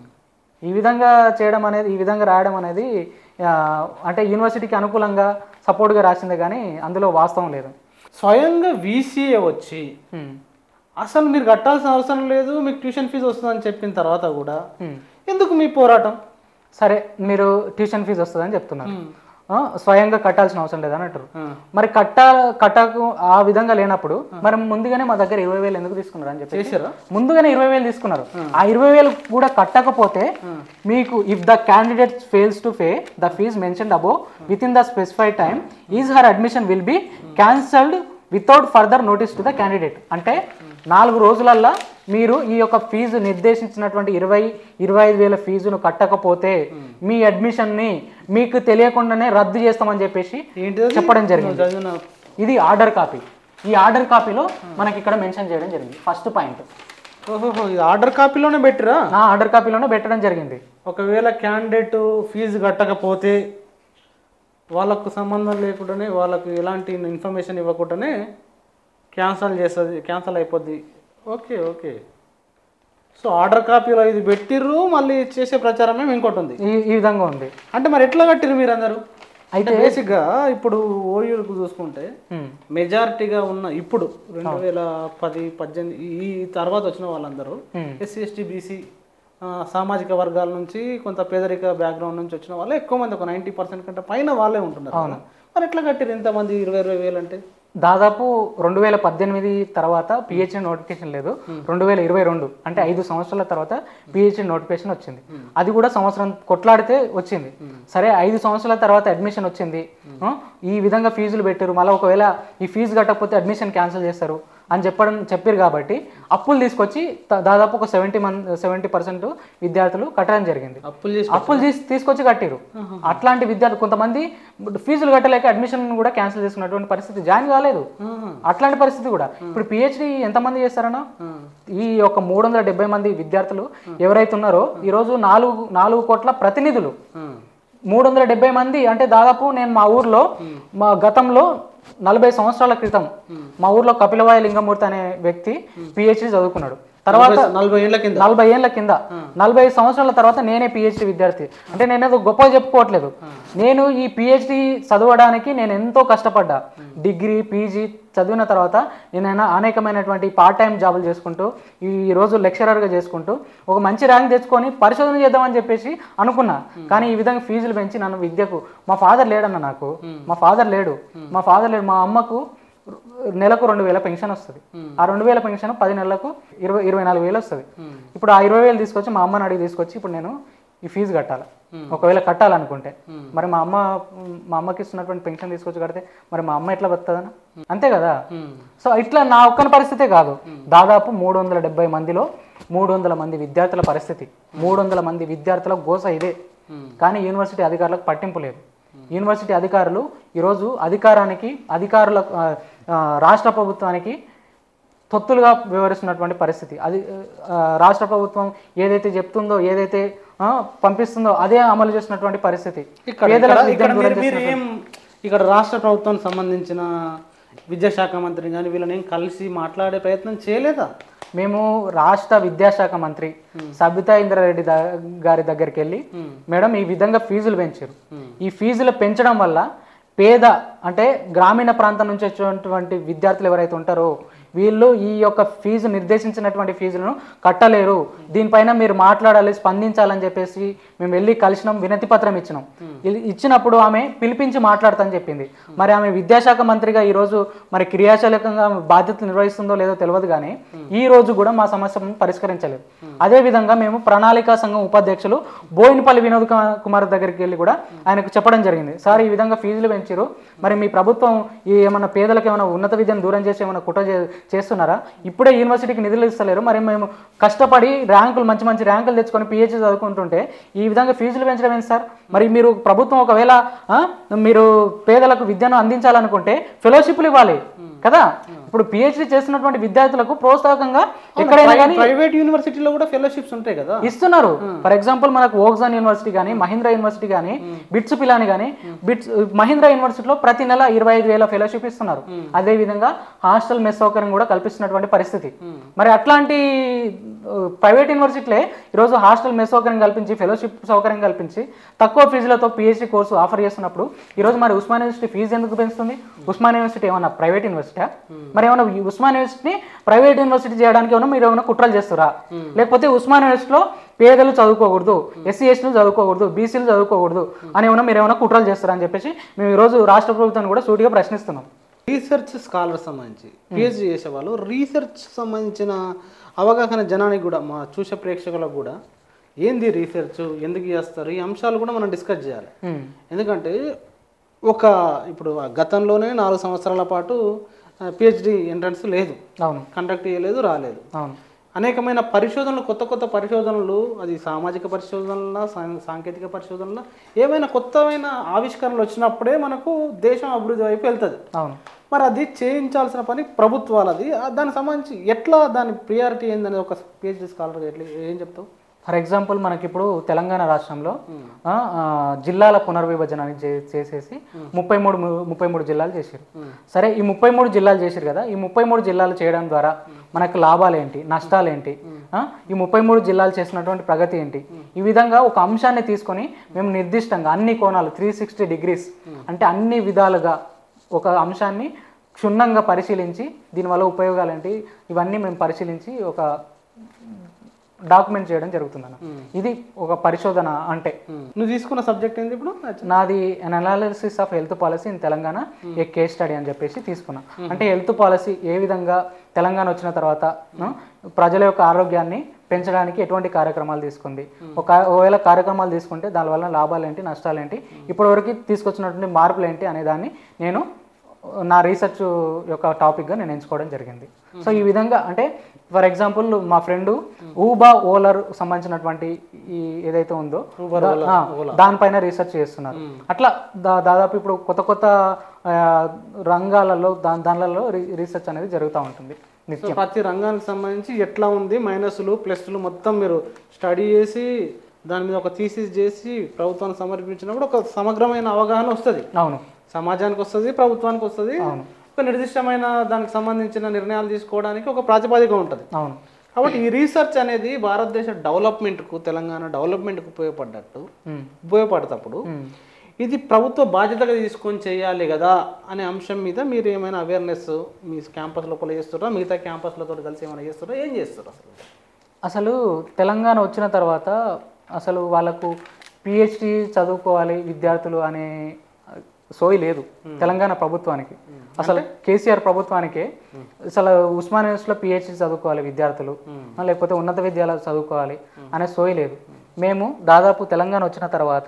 ఈ విధంగా చేయడం అనేది ఈ విధంగా రాయడం అనేది ఆ, అంటే యూనివర్సిటీకి అనుకూలంగా సపోర్ట్గా రాసిందే కానీ అందులో వాస్తవం లేదు స్వయంగా వీసీఏ వచ్చి ఉమ్. అసలు మీరు కట్టాల్సిన అవసరం లేదు మీకు ట్యూషన్ ఫీజు వస్తుందని చెప్పిన తర్వాత కూడా ఉమ్. ఎందుకు మీ పోరాటం సరే మీరు ట్యూషన్ ఫీజు వస్తుందని చెప్తున్నారు ఆ, స్వయంగా కట్టాల్సిన అవసరం లేదని అంటారు మరి కట్ట కట్టకు ఆ విధంగా లేనప్పుడు మరి ముందుగానే మా దగ్గర ఇరవై వేలు ఎందుకు తీసుకున్నారు అని చెప్పి చేశారా ముందుగానే ఇరవై వేలు తీసుకున్నారు ఆ ఇరవై వేలు కూడా కట్టకపోతే మీకు if the candidate fails to pay the fee mention above within the specified time is her admission will be cancelled without further notice to the candidate అంటే నాలుగు రోజులల్లా మీరు ఈ యొక్క ఫీజు నిర్దేశించినటువంటి ఇరవై ఇరవై ఐదు వేల ఫీజును కట్టకపోతే మీ అడ్మిషన్ని మీకు తెలియకుండానే రద్దు చేస్తామని చెప్పేసి ఏంటిది చెప్పడం జరిగింది చదివిన ఇది ఆర్డర్ కాపీ ఈ ఆర్డర్ కాపీలో మనకి ఇక్కడ మెన్షన్ చేయడం జరిగింది ఫస్ట్ పాయింట్ ఓహోహో ఇది ఆర్డర్ కాపీలోనే పెట్టిరా ఆ ఆర్డర్ కాపీలోనే పెట్టడం జరిగింది ఒకవేళ క్యాండిడేట్ ఫీజు కట్టకపోతే వాళ్ళకు సంబంధం లేకుండానే వాళ్ళకు ఎలాంటి ఇన్ఫర్మేషన్ ఇవ్వకుండానే క్యాన్సల్ చేస్తుంది క్యాన్సల్ అయిపోద్ది ఓకే ఓకే సో ఆర్డర్ కాపీలో ఇది పెట్టిర్రు మళ్ళీ చేసే ప్రచారమే ఇంకోటి ఉంది ఈ ఈ విధంగా ఉంది అంటే మరి ఎట్లా కట్టిరు మీరు అందరూ అయితే బేసిక్గా ఇప్పుడు ఓయూలకు చూసుకుంటే ఉమ్, మెజారిటీగా ఉన్న ఇప్పుడు రెండు వేల పది పద్దెనిమిది ఈ- ఈ తర్వాత వచ్చిన వాళ్ళందరూ Hmm. ఎస్సీ ఎస్టీ బీసీ సామాజిక వర్గాల నుంచి కొంత పేదరిక బ్యాక్గ్రౌండ్ నుంచి వచ్చిన వాళ్ళే ఎక్కువ మంది ఒక నైంటీ పర్సెంట్ కంటే పైన వాళ్ళే ఉంటున్నారు కదా. మరి ఎట్లా కట్టిరు ఇంతమంది ఇరవై ఇరవై వేలు అంటే దాదాపు రెండు వేల పద్దెనిమిది తర్వాత పిహెచ్డి నోటిఫికేషన్ లేదు రెండు వేల ఇరవై రెండు అంటే ఐదు సంవత్సరాల తర్వాత పిహెచ్డి నోటిఫికేషన్ వచ్చింది అది కూడా సంవత్సరం కొట్లాడితే వచ్చింది సరే ఐదు సంవత్సరాల తర్వాత అడ్మిషన్ వచ్చింది ఆ, ఈ విధంగా ఫీజులు పెట్టారు మళ్ళీ ఒకవేళ ఈ ఫీజు కట్టకపోతే అడ్మిషన్ క్యాన్సిల్ చేస్తారు అని చెప్పడం చెప్పారు కాబట్టి అప్పులు తీసుకొచ్చి దా- దాదాపు ఒక సెవెంటీ మన్ సెవెంటీ పర్సెంట్ విద్యార్థులు కట్టడం జరిగింది అప్పులు చేసి అప్పులు తీసి తీసుకొచ్చి కట్టిరు అట్లాంటి విద్యార్థులు కొంతమంది ఫీజులు కట్టలేక అడ్మిషన్ కూడా క్యాన్సిల్ చేసుకున్నటువంటి పరిస్థితి జాయిన్ కాలేదు ఆహా. అట్లాంటి పరిస్థితి కూడా ఇప్పుడు పిహెచ్డి ఎంతమంది చేస్తారన్నా ఈ యొక్క మూడు వందల డెబ్బై మంది విద్యార్థులు ఎవరైతే ఉన్నారో ఈరోజు నాలుగు నాలుగు కోట్ల ప్రతినిధులు ఆ. మూడు వందల డెబ్బై మంది అంటే దాదాపు నేను మా ఊర్లో మా గతంలో నలభై సంవత్సరాల క్రితం మా ఊర్లో కపిలవాయ లింగమూర్తి అనే వ్యక్తి పిహెచ్డి చదువుకున్నాడు తర్వాత నలభై- నలభై ఏళ్ళ కింద నలభై ఏళ్ళ కింద నలభై సంవత్సరాల తర్వాత నేనే పిహెచ్డి విద్యార్థి అంటే నేనేదో గొప్ప చెప్పుకోవట్లేదు నేను ఈ పిహెచ్డి చదవడానికి నేను ఎంతో కష్టపడ్డా డిగ్రీ పీజీ చదివిన తర్వాత నేను అనేకమైనటువంటి పార్ట్ టైం జాబులు చేసుకుంటూ ఈ రోజు లెక్చరర్గా చేసుకుంటూ ఒక మంచి ర్యాంక్ తెచ్చుకొని పరిశోధన చేద్దామని చెప్పేసి అనుకున్నా కానీ ఈ విధంగా ఫీజులు పెంచి నన్ను విద్యకు మా ఫాదర్ లేడన్న నాకు మా ఫాదర్ లేడు మా ఫాదర్ లేడు మా అమ్మకు నెలకు రెండు వేల పెన్షన్ వస్తుంది ఆ రెండు వేల పెన్షన్ పది నెలలకు ఇరవై ఇరవై నాలుగు వేలు వస్తుంది ఇప్పుడు ఆ ఇరవై వేలు తీసుకొచ్చి మా అమ్మని అడిగి తీసుకొచ్చి ఇప్పుడు నేను ఈ ఫీజు కట్టాలి ఒకవేళ కట్టాలనుకుంటే మరి మా అమ్మ మా అమ్మకి ఇస్తున్నటువంటి పెన్షన్ తీసుకొచ్చి కడితే మరి మా అమ్మ ఎట్లా బతుందన్న అంతే కదా సో ఇట్లా నా ఒక్కని పరిస్థితే కాదు దాదాపు మూడు వందల డెబ్బై మందిలో మూడు వందల మంది విద్యార్థుల పరిస్థితి మూడు వందల మంది విద్యార్థుల గోస ఇదే కానీ యూనివర్సిటీ అధికారులకు పట్టింపు లేదు యూనివర్సిటీ అధికారులు ఈరోజు అధికారానికి అధికారుల ఆ, ఆ, రాష్ట్ర ప్రభుత్వానికి తొత్తులుగా వివరిస్తున్నటువంటి పరిస్థితి అది ఆ, రాష్ట్ర ప్రభుత్వం ఏదైతే చెప్తుందో ఏదైతే ఆ, పంపిస్తుందో అదే అమలు చేస్తున్నటువంటి పరిస్థితి ఇక్కడ పేదలకు ఇక్కడ- ఇక్కడ విద్యను మీరు దూరం మీరు ఏం ఇక్కడ రాష్ట్ర ప్రభుత్వానికి సంబంధించిన విద్యాశాఖ మంత్రి కానీ వీళ్ళని ఏం కలిసి మాట్లాడే ప్రయత్నం చేయలేదా మేము రాష్ట్ర విద్యాశాఖ మంత్రి సబితా ఇంద్రారెడ్డి దా- గారి దగ్గరికి వెళ్ళి మేడం ఈ విధంగా ఫీజులు పెంచారు ఈ ఫీజులు పెంచడం వల్ల పేద అంటే గ్రామీణ ప్రాంతం నుంచి వచ్చేటువంటి విద్యార్థులు ఎవరైతే ఉంటారో వీళ్ళు ఈ యొక్క ఫీజు నిర్దేశించినటువంటి ఫీజులను కట్టలేరు దీనిపైన మీరు మాట్లాడాలి స్పందించాలని చెప్పేసి మేము వెళ్ళి కలిసినాం వినతి పత్రం ఇచ్చినాం ఇ- ఇచ్చినప్పుడు ఆమె పిలిపించి మాట్లాడతాని చెప్పింది మరి ఆమె విద్యాశాఖ మంత్రిగా ఈరోజు మరి క్రియాశీలకంగా ఆమె బాధ్యతలు నిర్వహిస్తుందో లేదో తెలియదు కానీ ఈ రోజు కూడా మా సమస్యను పరిష్కరించలేదు అదే విధంగా మేము ప్రణాళికా సంఘం ఉపాధ్యక్షులు బోయినపల్లి వినోద్ కుమార్- కుమార్ దగ్గరికి వెళ్ళి కూడా ఆయనకు చెప్పడం జరిగింది సార్ ఈ విధంగా ఫీజులు పెంచారు మరి మీ ప్రభుత్వం ఈ ఏమన్నా పేదలకు ఏమైనా ఉన్నత విద్యను దూరం చేసి ఏమైనా కుట్ర చే- చేస్తున్నారా ఇప్పుడే యూనివర్సిటీకి నిధులు ఇస్తలేరు మరి మేము కష్టపడి ర్యాంకులు మంచి మంచి ర్యాంకులు తెచ్చుకొని పిహెచ్డి చదువుకుంటుంటే ఈ విధంగా ఫీజులు పెంచడం ఏంటి సార్ మరి మీరు ప్రభుత్వం ఒకవేళ ఆ, మీరు పేదలకు విద్యను అందించాలనుకుంటే ఫెలోషిప్లు ఇవ్వాలి కదా ఇప్పుడు పిహెచ్డి చేస్తున్నటువంటి విద్యార్థులకు ప్రోత్సాహకంగా ఎక్కడైనా కానీ ప్రైవేట్ యూనివర్సిటీలో కూడా ఫెలోషిప్స్ ఉంటాయి కదా ఇస్తున్నారు ఫర్ ఎగ్జాంపుల్ మనకు ఓక్జాన్ యూనివర్సిటీ కానీ మహీంద్రా యూనివర్సిటీ కానీ బిట్స్ పిలాని కానీ బిట్స్ మహీంద్రా యూనివర్సిటీలో ప్రతి నెల ఇరవై ఐదు వేల ఫెలోషిప్ ఇస్తున్నారు అదే విధంగా హాస్టల్ మెస్ సౌకర్యం కూడా కల్పిస్తున్నటువంటి పరిస్థితి మరి అట్లాంటి ప్రైవేట్ యూనివర్సిటీలే ఈరోజు హాస్టల్ మెస్ సౌకర్యం కల్పించి ఫెలోషిప్ సౌకర్యం కల్పించి తక్కువ ఫీజులతో పిహెచ్డి కోర్సు ఆఫర్ చేస్తున్నప్పుడు ఈరోజు మరి ఉస్మాన్ యూనివర్సిటీ ఫీజు ఎందుకు పెంచుతుంది ఉస్మాన్ యూనివర్సిటీ ఏమన్నా ప్రైవేట్ యూనివర్సిటీ మరి ఏమన్నా ఈ ఉస్మాన్ యూనివర్సిటీని ప్రైవేట్ యూనివర్సిటీ చేయడానికి ఏమన్నా మీరు ఏమైనా కుట్రలు చేస్తారా లేకపోతే ఉస్మాన్ యూనివర్సిటీలో పేదలు చదువుకోకూడదు ఎస్సీ ఎస్టీలు చదువుకోకూడదు బీసీలు చదువుకోకూడదు అని ఏమైనా మీరు ఏమైనా కుట్రలు చేస్తారా అని చెప్పేసి మేము ఈరోజు రాష్ట్ర ప్రభుత్వాన్ని కూడా సూటిగా ప్రశ్నిస్తున్నాం రీసెర్చ్ స్కాలర్ సంబంధించి పిహెచ్డి చేసే వాళ్ళు రీసెర్చ్ సంబంధించిన అవగాహన జనానికి కూడా మా చూసే ప్రేక్షకులకు కూడా ఏంది రీసెర్చ్ ఎందుకు చేస్తారు ఈ అంశాలు కూడా మనం డిస్కస్ చేయాలి ఉమ్, ఎందుకంటే ఒక ఇప్పుడు ఆ గతంలోనే నాలుగు సంవత్సరాల పాటు పిహెచ్డి ఎంట్రన్స్ లేదు అవును కండక్ట్ చేయలేదు రాలేదు అవును అనేకమైన పరిశోధనలు కొత్త కొత్త పరిశోధనలు అది సామాజిక పరిశోధనల సా- సాంకేతిక పరిశోధనల ఏమైనా కొత్తమైన ఆవిష్కరణలు వచ్చినప్పుడే మనకు దేశం అభివృద్ధి వైపు వెళ్తుంది అవును మరి అది చేయించాల్సిన పని ప్రభుత్వాలది ఆ దానికి సంబంధించి ఎట్లా దాని ప్రియారిటీ ఏందని ఒక పిహెచ్డి స్కాలర్ ఎట్లా ఏం చెప్తావు ఫర్ ఎగ్జాంపుల్ మనకి ఇప్పుడు తెలంగాణ రాష్ట్రంలో ఆ, ఆ, జిల్లాల పునర్విభజన అని చే- చేసేసి ముప్పై మూడు ముప్పై మూడు జిల్లాలు చేశారు సరే ఈ ముప్పై మూడు జిల్లాలు చేశారు కదా ఈ ముప్పై మూడు జిల్లాలు చేయడం ద్వారా మనకు లాభాలు ఏంటి నష్టాలు ఏంటి ఆ, ఈ ముప్పై మూడు జిల్లాలు చేసినటువంటి ప్రగతి ఏంటి ఈ విధంగా ఒక అంశాన్ని తీసుకొని మేము నిర్దిష్టంగా అన్ని కోణాలు త్రీ సిక్స్టీ డిగ్రీస్ అంటే అన్ని విధాలుగా ఒక అంశాన్ని క్షుణ్ణంగా పరిశీలించి దీనివల్ల ఉపయోగాలు ఏంటి ఇవన్నీ మేము పరిశీలించి ఒక డాక్యుమెంట్ చేయడం జరుగుతుంది అన్న ఇది ఒక పరిశోధన అంటే నువ్వు తీసుకున్న సబ్జెక్ట్ ఏంది ఇప్పుడు నాది an analysis of health policy in Telangana a case study అని చెప్పేసి తీసుకున్నా అంటే హెల్త్ పాలసీ ఏ విధంగా తెలంగాణ వచ్చిన తర్వాత ను, ప్రజల యొక్క ఆరోగ్యాన్ని పెంచడానికి ఎటువంటి కార్యక్రమాలు తీసుకుంది ఒక ఒకవేళ కార్యక్రమాలు తీసుకుంటే దానివల్ల లాభాలు ఏంటి నష్టాలు ఏంటి ఇప్పటివరకు తీసుకొచ్చినటువంటి మార్పులు ఏంటి అనే దాన్ని నేను నా రీసెర్చ్ యొక్క టాపిక్గా నేను ఎంచుకోవడం జరిగింది సో ఈ విధంగా అంటే ఫర్ ఎగ్జాంపుల్ మా ఫ్రెండ్ ఊబా ఓలర్ సంబంధించినటువంటి ఈ ఏదైతే ఉందో దా- ఆ, దానిపైన రీసెర్చ్ చేస్తున్నారు అట్లా దా- దాదాపు ఇప్పుడు కొత్త కొత్త ఆ, రంగాలలో దా దానిలలో రీ- రీసెర్చ్ అనేది జరుగుతూ ఉంటుంది సో నిత్యం ప్రతి రంగానికి సంబంధించి ఎట్లా ఉంది మైనస్లు ప్లస్లు మొత్తం మీరు స్టడీ చేసి దాని మీద ఒక థీసిస్ చేసి ప్రభుత్వానికి సమర్పించినప్పుడు ఒక సమగ్రమైన అవగాహన వస్తుంది అవును సమాజానికి వస్తుంది ప్రభుత్వానికి వస్తుంది అవును. ఒక నిర్దిష్టమైన దానికి సంబంధించిన నిర్ణయాలు తీసుకోవడానికి ఒక ప్రాతిపదిక ఉంటుంది అవును కాబట్టి ఈ రీసెర్చ్ అనేది భారతదేశ డెవలప్మెంట్కు తెలంగాణ డెవలప్మెంట్కు ఉపయోగపడ్డట్టు ఉమ్, ఉపయోగపడేటప్పుడు ఉమ్. ఇది ప్రభుత్వ బాధ్యతగా తీసుకొని చేయాలి కదా అనే అంశం మీద మీరు ఏమైనా అవేర్నెస్ మీ క్యాంపస్ లోపల చేస్తారా మిగతా క్యాంపస్లతో కలిసి ఏమైనా చేస్తారా ఏం చేస్తారు అసలు అసలు తెలంగాణ వచ్చిన తర్వాత అసలు వాళ్ళకు పిహెచ్డి చదువుకోవాలి విద్యార్థులు అనే సోయి లేదు తెలంగాణ ప్రభుత్వానికి అసలు కేసీఆర్ ప్రభుత్వానికి అసలు ఉస్మాన్ యూనివర్సిటీలో పిహెచ్డి చదువుకోవాలి విద్యార్థులు లేకపోతే ఉన్నత విద్యాలయాలు చదువుకోవాలి అనే సోయి లేదు మేము దాదాపు తెలంగాణ వచ్చిన తర్వాత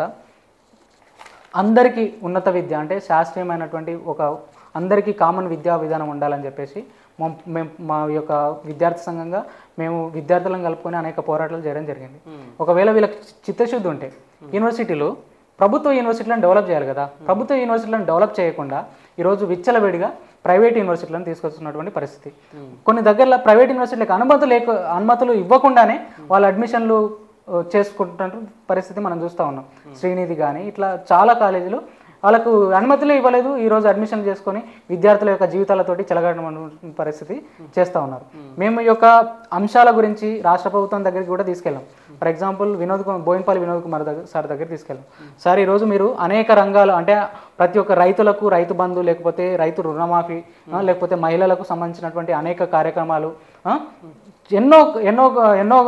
అందరికీ ఉన్నత విద్య అంటే శాస్త్రీయమైనటువంటి ఒక అందరికీ కామన్ విద్యా విధానం ఉండాలని చెప్పేసి మా మేము మా యొక్క విద్యార్థి సంఘంగా మేము విద్యార్థులను కలుపుకొని అనేక పోరాటాలు చేయడం జరిగింది ఒకవేళ వీళ్ళకి చి- చిత్తశుద్ధి ఉంటే యూనివర్సిటీలు ప్రభుత్వ యూనివర్సిటీలను డెవలప్ చేయాలి కదా ప్రభుత్వ యూనివర్సిటీలను డెవలప్ చేయకుండా ఈరోజు విచ్చలవిడిగా ప్రైవేట్ యూనివర్సిటీలను తీసుకొస్తున్నటువంటి పరిస్థితి కొన్ని దగ్గరలో ప్రైవేట్ యూనివర్సిటీలకు అనుమతులు లేక అనుమతులు ఇవ్వకుండానే వాళ్ళ అడ్మిషన్లు ఆ, చేసుకుంటున్న పరిస్థితి మనం చూస్తూ ఉన్నాం శ్రీనిధి కానీ ఇట్లా చాలా కాలేజీలు వాళ్ళకు అనుమతులే ఇవ్వలేదు ఈ రోజు అడ్మిషన్ చేసుకొని విద్యార్థుల యొక్క జీవితాలతోటి చెలగడం పరిస్థితి చేస్తూ ఉన్నారు మేము ఈ యొక్క అంశాల గురించి రాష్ట్ర ప్రభుత్వం దగ్గరికి కూడా తీసుకెళ్ళాం ఫర్ ఎగ్జాంపుల్ వినోద్ కుమార్ బోయినపల్లి వినోద్ కుమార్ దగ్గర సార్ దగ్గర తీసుకెళ్ళాం సార్ ఈరోజు మీరు అనేక రంగాలు అంటే ప్రతి ఒక్క రైతులకు రైతు బంధు లేకపోతే రైతు రుణమాఫీ ఆ, లేకపోతే మహిళలకు సంబంధించినటువంటి అనేక కార్యక్రమాలు ఆ, ఎన్నో ఎన్నో ఎన్నో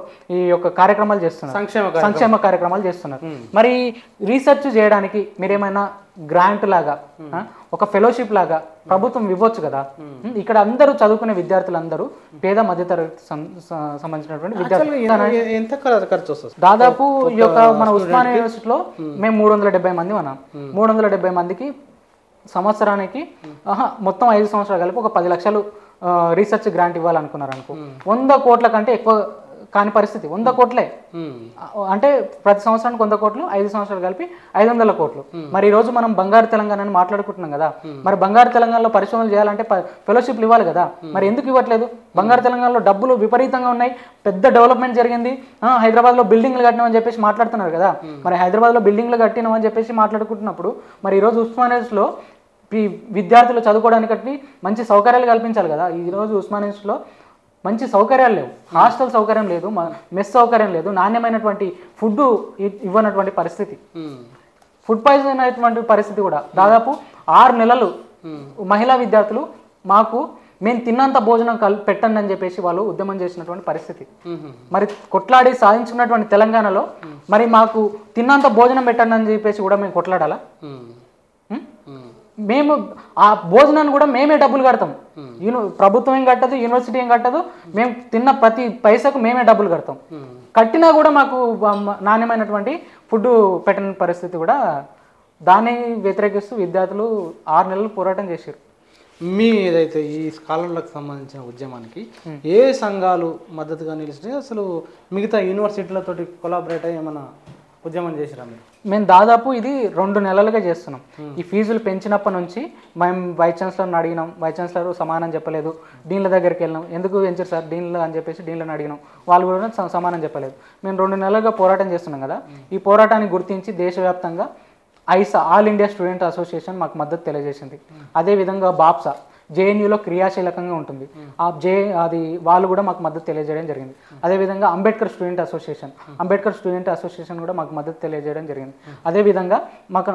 ఈ యొక్క కార్యక్రమాలు చేస్తున్నారు సంక్షేమ సంక్షేమ కార్యక్రమాలు చేస్తున్నారు మరి రీసెర్చ్ చేయడానికి మీరేమైనా గ్రాంట్ లాగా ఆ, ఒక ఫెలోషిప్ లాగా ప్రభుత్వం ఇవ్వచ్చు కదా ఉం, ఇక్కడ అందరూ చదువుకునే విద్యార్థులందరూ పేద మధ్యతరగతి సం- స- సంబంధించినటువంటి విద్యార్థులు Actually ఎ- ఎంత ఖర్చు ఖర్చు వస్తుంది దాదాపు ఈ యొక్క మన ఉస్మానియా యూనివర్సిటీలో మేము మూడు వందల డెబ్బై మంది ఉన్నాం మూడు వందల డెబ్బై మందికి సంవత్సరానికి ఆహా, మొత్తం ఐదు సంవత్సరాలు కలిపి ఒక పది లక్షలు ఆ, రీసెర్చ్ గ్రాంట్ ఇవ్వాలనుకున్నారు అనుకో వంద కోట్ల కంటే ఎక్కువ కాని పరిస్థితి వంద కోట్లే ఉమ్. ఆ, అంటే ప్రతి సంవత్సరానికి వంద కోట్లు ఐదు సంవత్సరాలు కలిపి ఐదు వందల కోట్లు మరి ఈ రోజు మనం బంగారు తెలంగాణని మాట్లాడుకుంటున్నాం కదా మరి బంగారు తెలంగాణలో పరిశోధనలు చేయాలంటే ఫెలోషిప్లు ఇవ్వాలి కదా మరి ఎందుకు ఇవ్వట్లేదు బంగారు తెలంగాణలో డబ్బులు విపరీతంగా ఉన్నాయి పెద్ద డెవలప్మెంట్ జరిగింది ఆ, హైదరాబాద్లో బిల్డింగ్లు కట్టినామని చెప్పేసి మాట్లాడుతున్నారు కదా మరి హైదరాబాద్లో బిల్డింగ్లు కట్టినామని చెప్పేసి మాట్లాడుకుంటున్నప్పుడు మరి ఈరోజు ఉస్మానియాస్లో ఈ విద్యార్థులు చదువుకోవడానికి మంచి సౌకర్యాలు కల్పించాలి కదా ఈరోజు ఉస్మానియాస్లో మంచి సౌకర్యాలు లేవు హాస్టల్ సౌకర్యం లేదు మ- మెస్ సౌకర్యం లేదు నాణ్యమైనటువంటి ఫుడ్ ఇవ్వనటువంటి పరిస్థితి ఉమ్. ఫుడ్ పాయిజన్ అయినటువంటి పరిస్థితి కూడా దాదాపు ఆరు నెలలు మహిళా విద్యార్థులు మాకు మేము తిన్నంత భోజనం కల్ పెట్టండి అని చెప్పేసి వాళ్ళు ఉద్యమం చేసినటువంటి పరిస్థితి ఉమ్. మరి కొట్లాడి సాధించుకున్నటువంటి తెలంగాణలో మరి మాకు తిన్నంత భోజనం పెట్టండి అని చెప్పేసి కూడా మేము కొట్లాడాలా ఉమ్. ఉం? ఉమ్. మేము ఆ భోజనాన్ని కూడా మేమే డబ్బులు కడతాం యూని ప్రభుత్వం ఏం కట్టదు యూనివర్సిటీ ఏం కట్టదు మేము తిన్న ప్రతి పైసకు మేమే డబ్బులు కడతాం కట్టినా కూడా మాకు మ- నాణ్యమైనటువంటి ఫుడ్ పెట్టని పరిస్థితి కూడా దాన్ని వ్యతిరేకిస్తూ విద్యార్థులు ఆరు నెలలు పోరాటం చేశారు మీ ఏదైతే ఈ స్కాలర్లకు సంబంధించిన ఉద్యమానికి ఏ సంఘాలు మద్దతుగా నిలిచినాయి అసలు మిగతా యూనివర్సిటీలతోటి కొలాబరేట్ అయ్యి ఏమైనా ఉద్యమం చేసిరా మీరు మేము దాదాపు ఇది రెండు నెలలుగా చేస్తున్నాం ఈ ఫీజులు పెంచినప్పటి నుంచి మేము వైస్ ఛాన్సలర్ని అడిగినాం వైస్ ఛాన్సలర్ సమానం చెప్పలేదు డీన్ల దగ్గరికి వెళ్ళినాం ఎందుకు పెంచారు సార్ డీన్లు అని చెప్పేసి డీన్లను అడిగినాం వాళ్ళు కూడా స- సమానం చెప్పలేదు మేము రెండు నెలలుగా పోరాటం చేస్తున్నాం కదా ఈ పోరాటాన్ని గుర్తించి దేశవ్యాప్తంగా AISA all India student association మాకు మద్దతు తెలియజేసింది అదేవిధంగా బాప్సా జేఎన్యూలో క్రియాశీలకంగా ఉంటుంది ఆ జే అది వాళ్ళు కూడా మాకు మద్దతు తెలియజేయడం జరిగింది అదేవిధంగా Ambedkar student association Ambedkar student association కూడా మాకు మద్దతు తెలియజేయడం జరిగింది అదేవిధంగా మాకు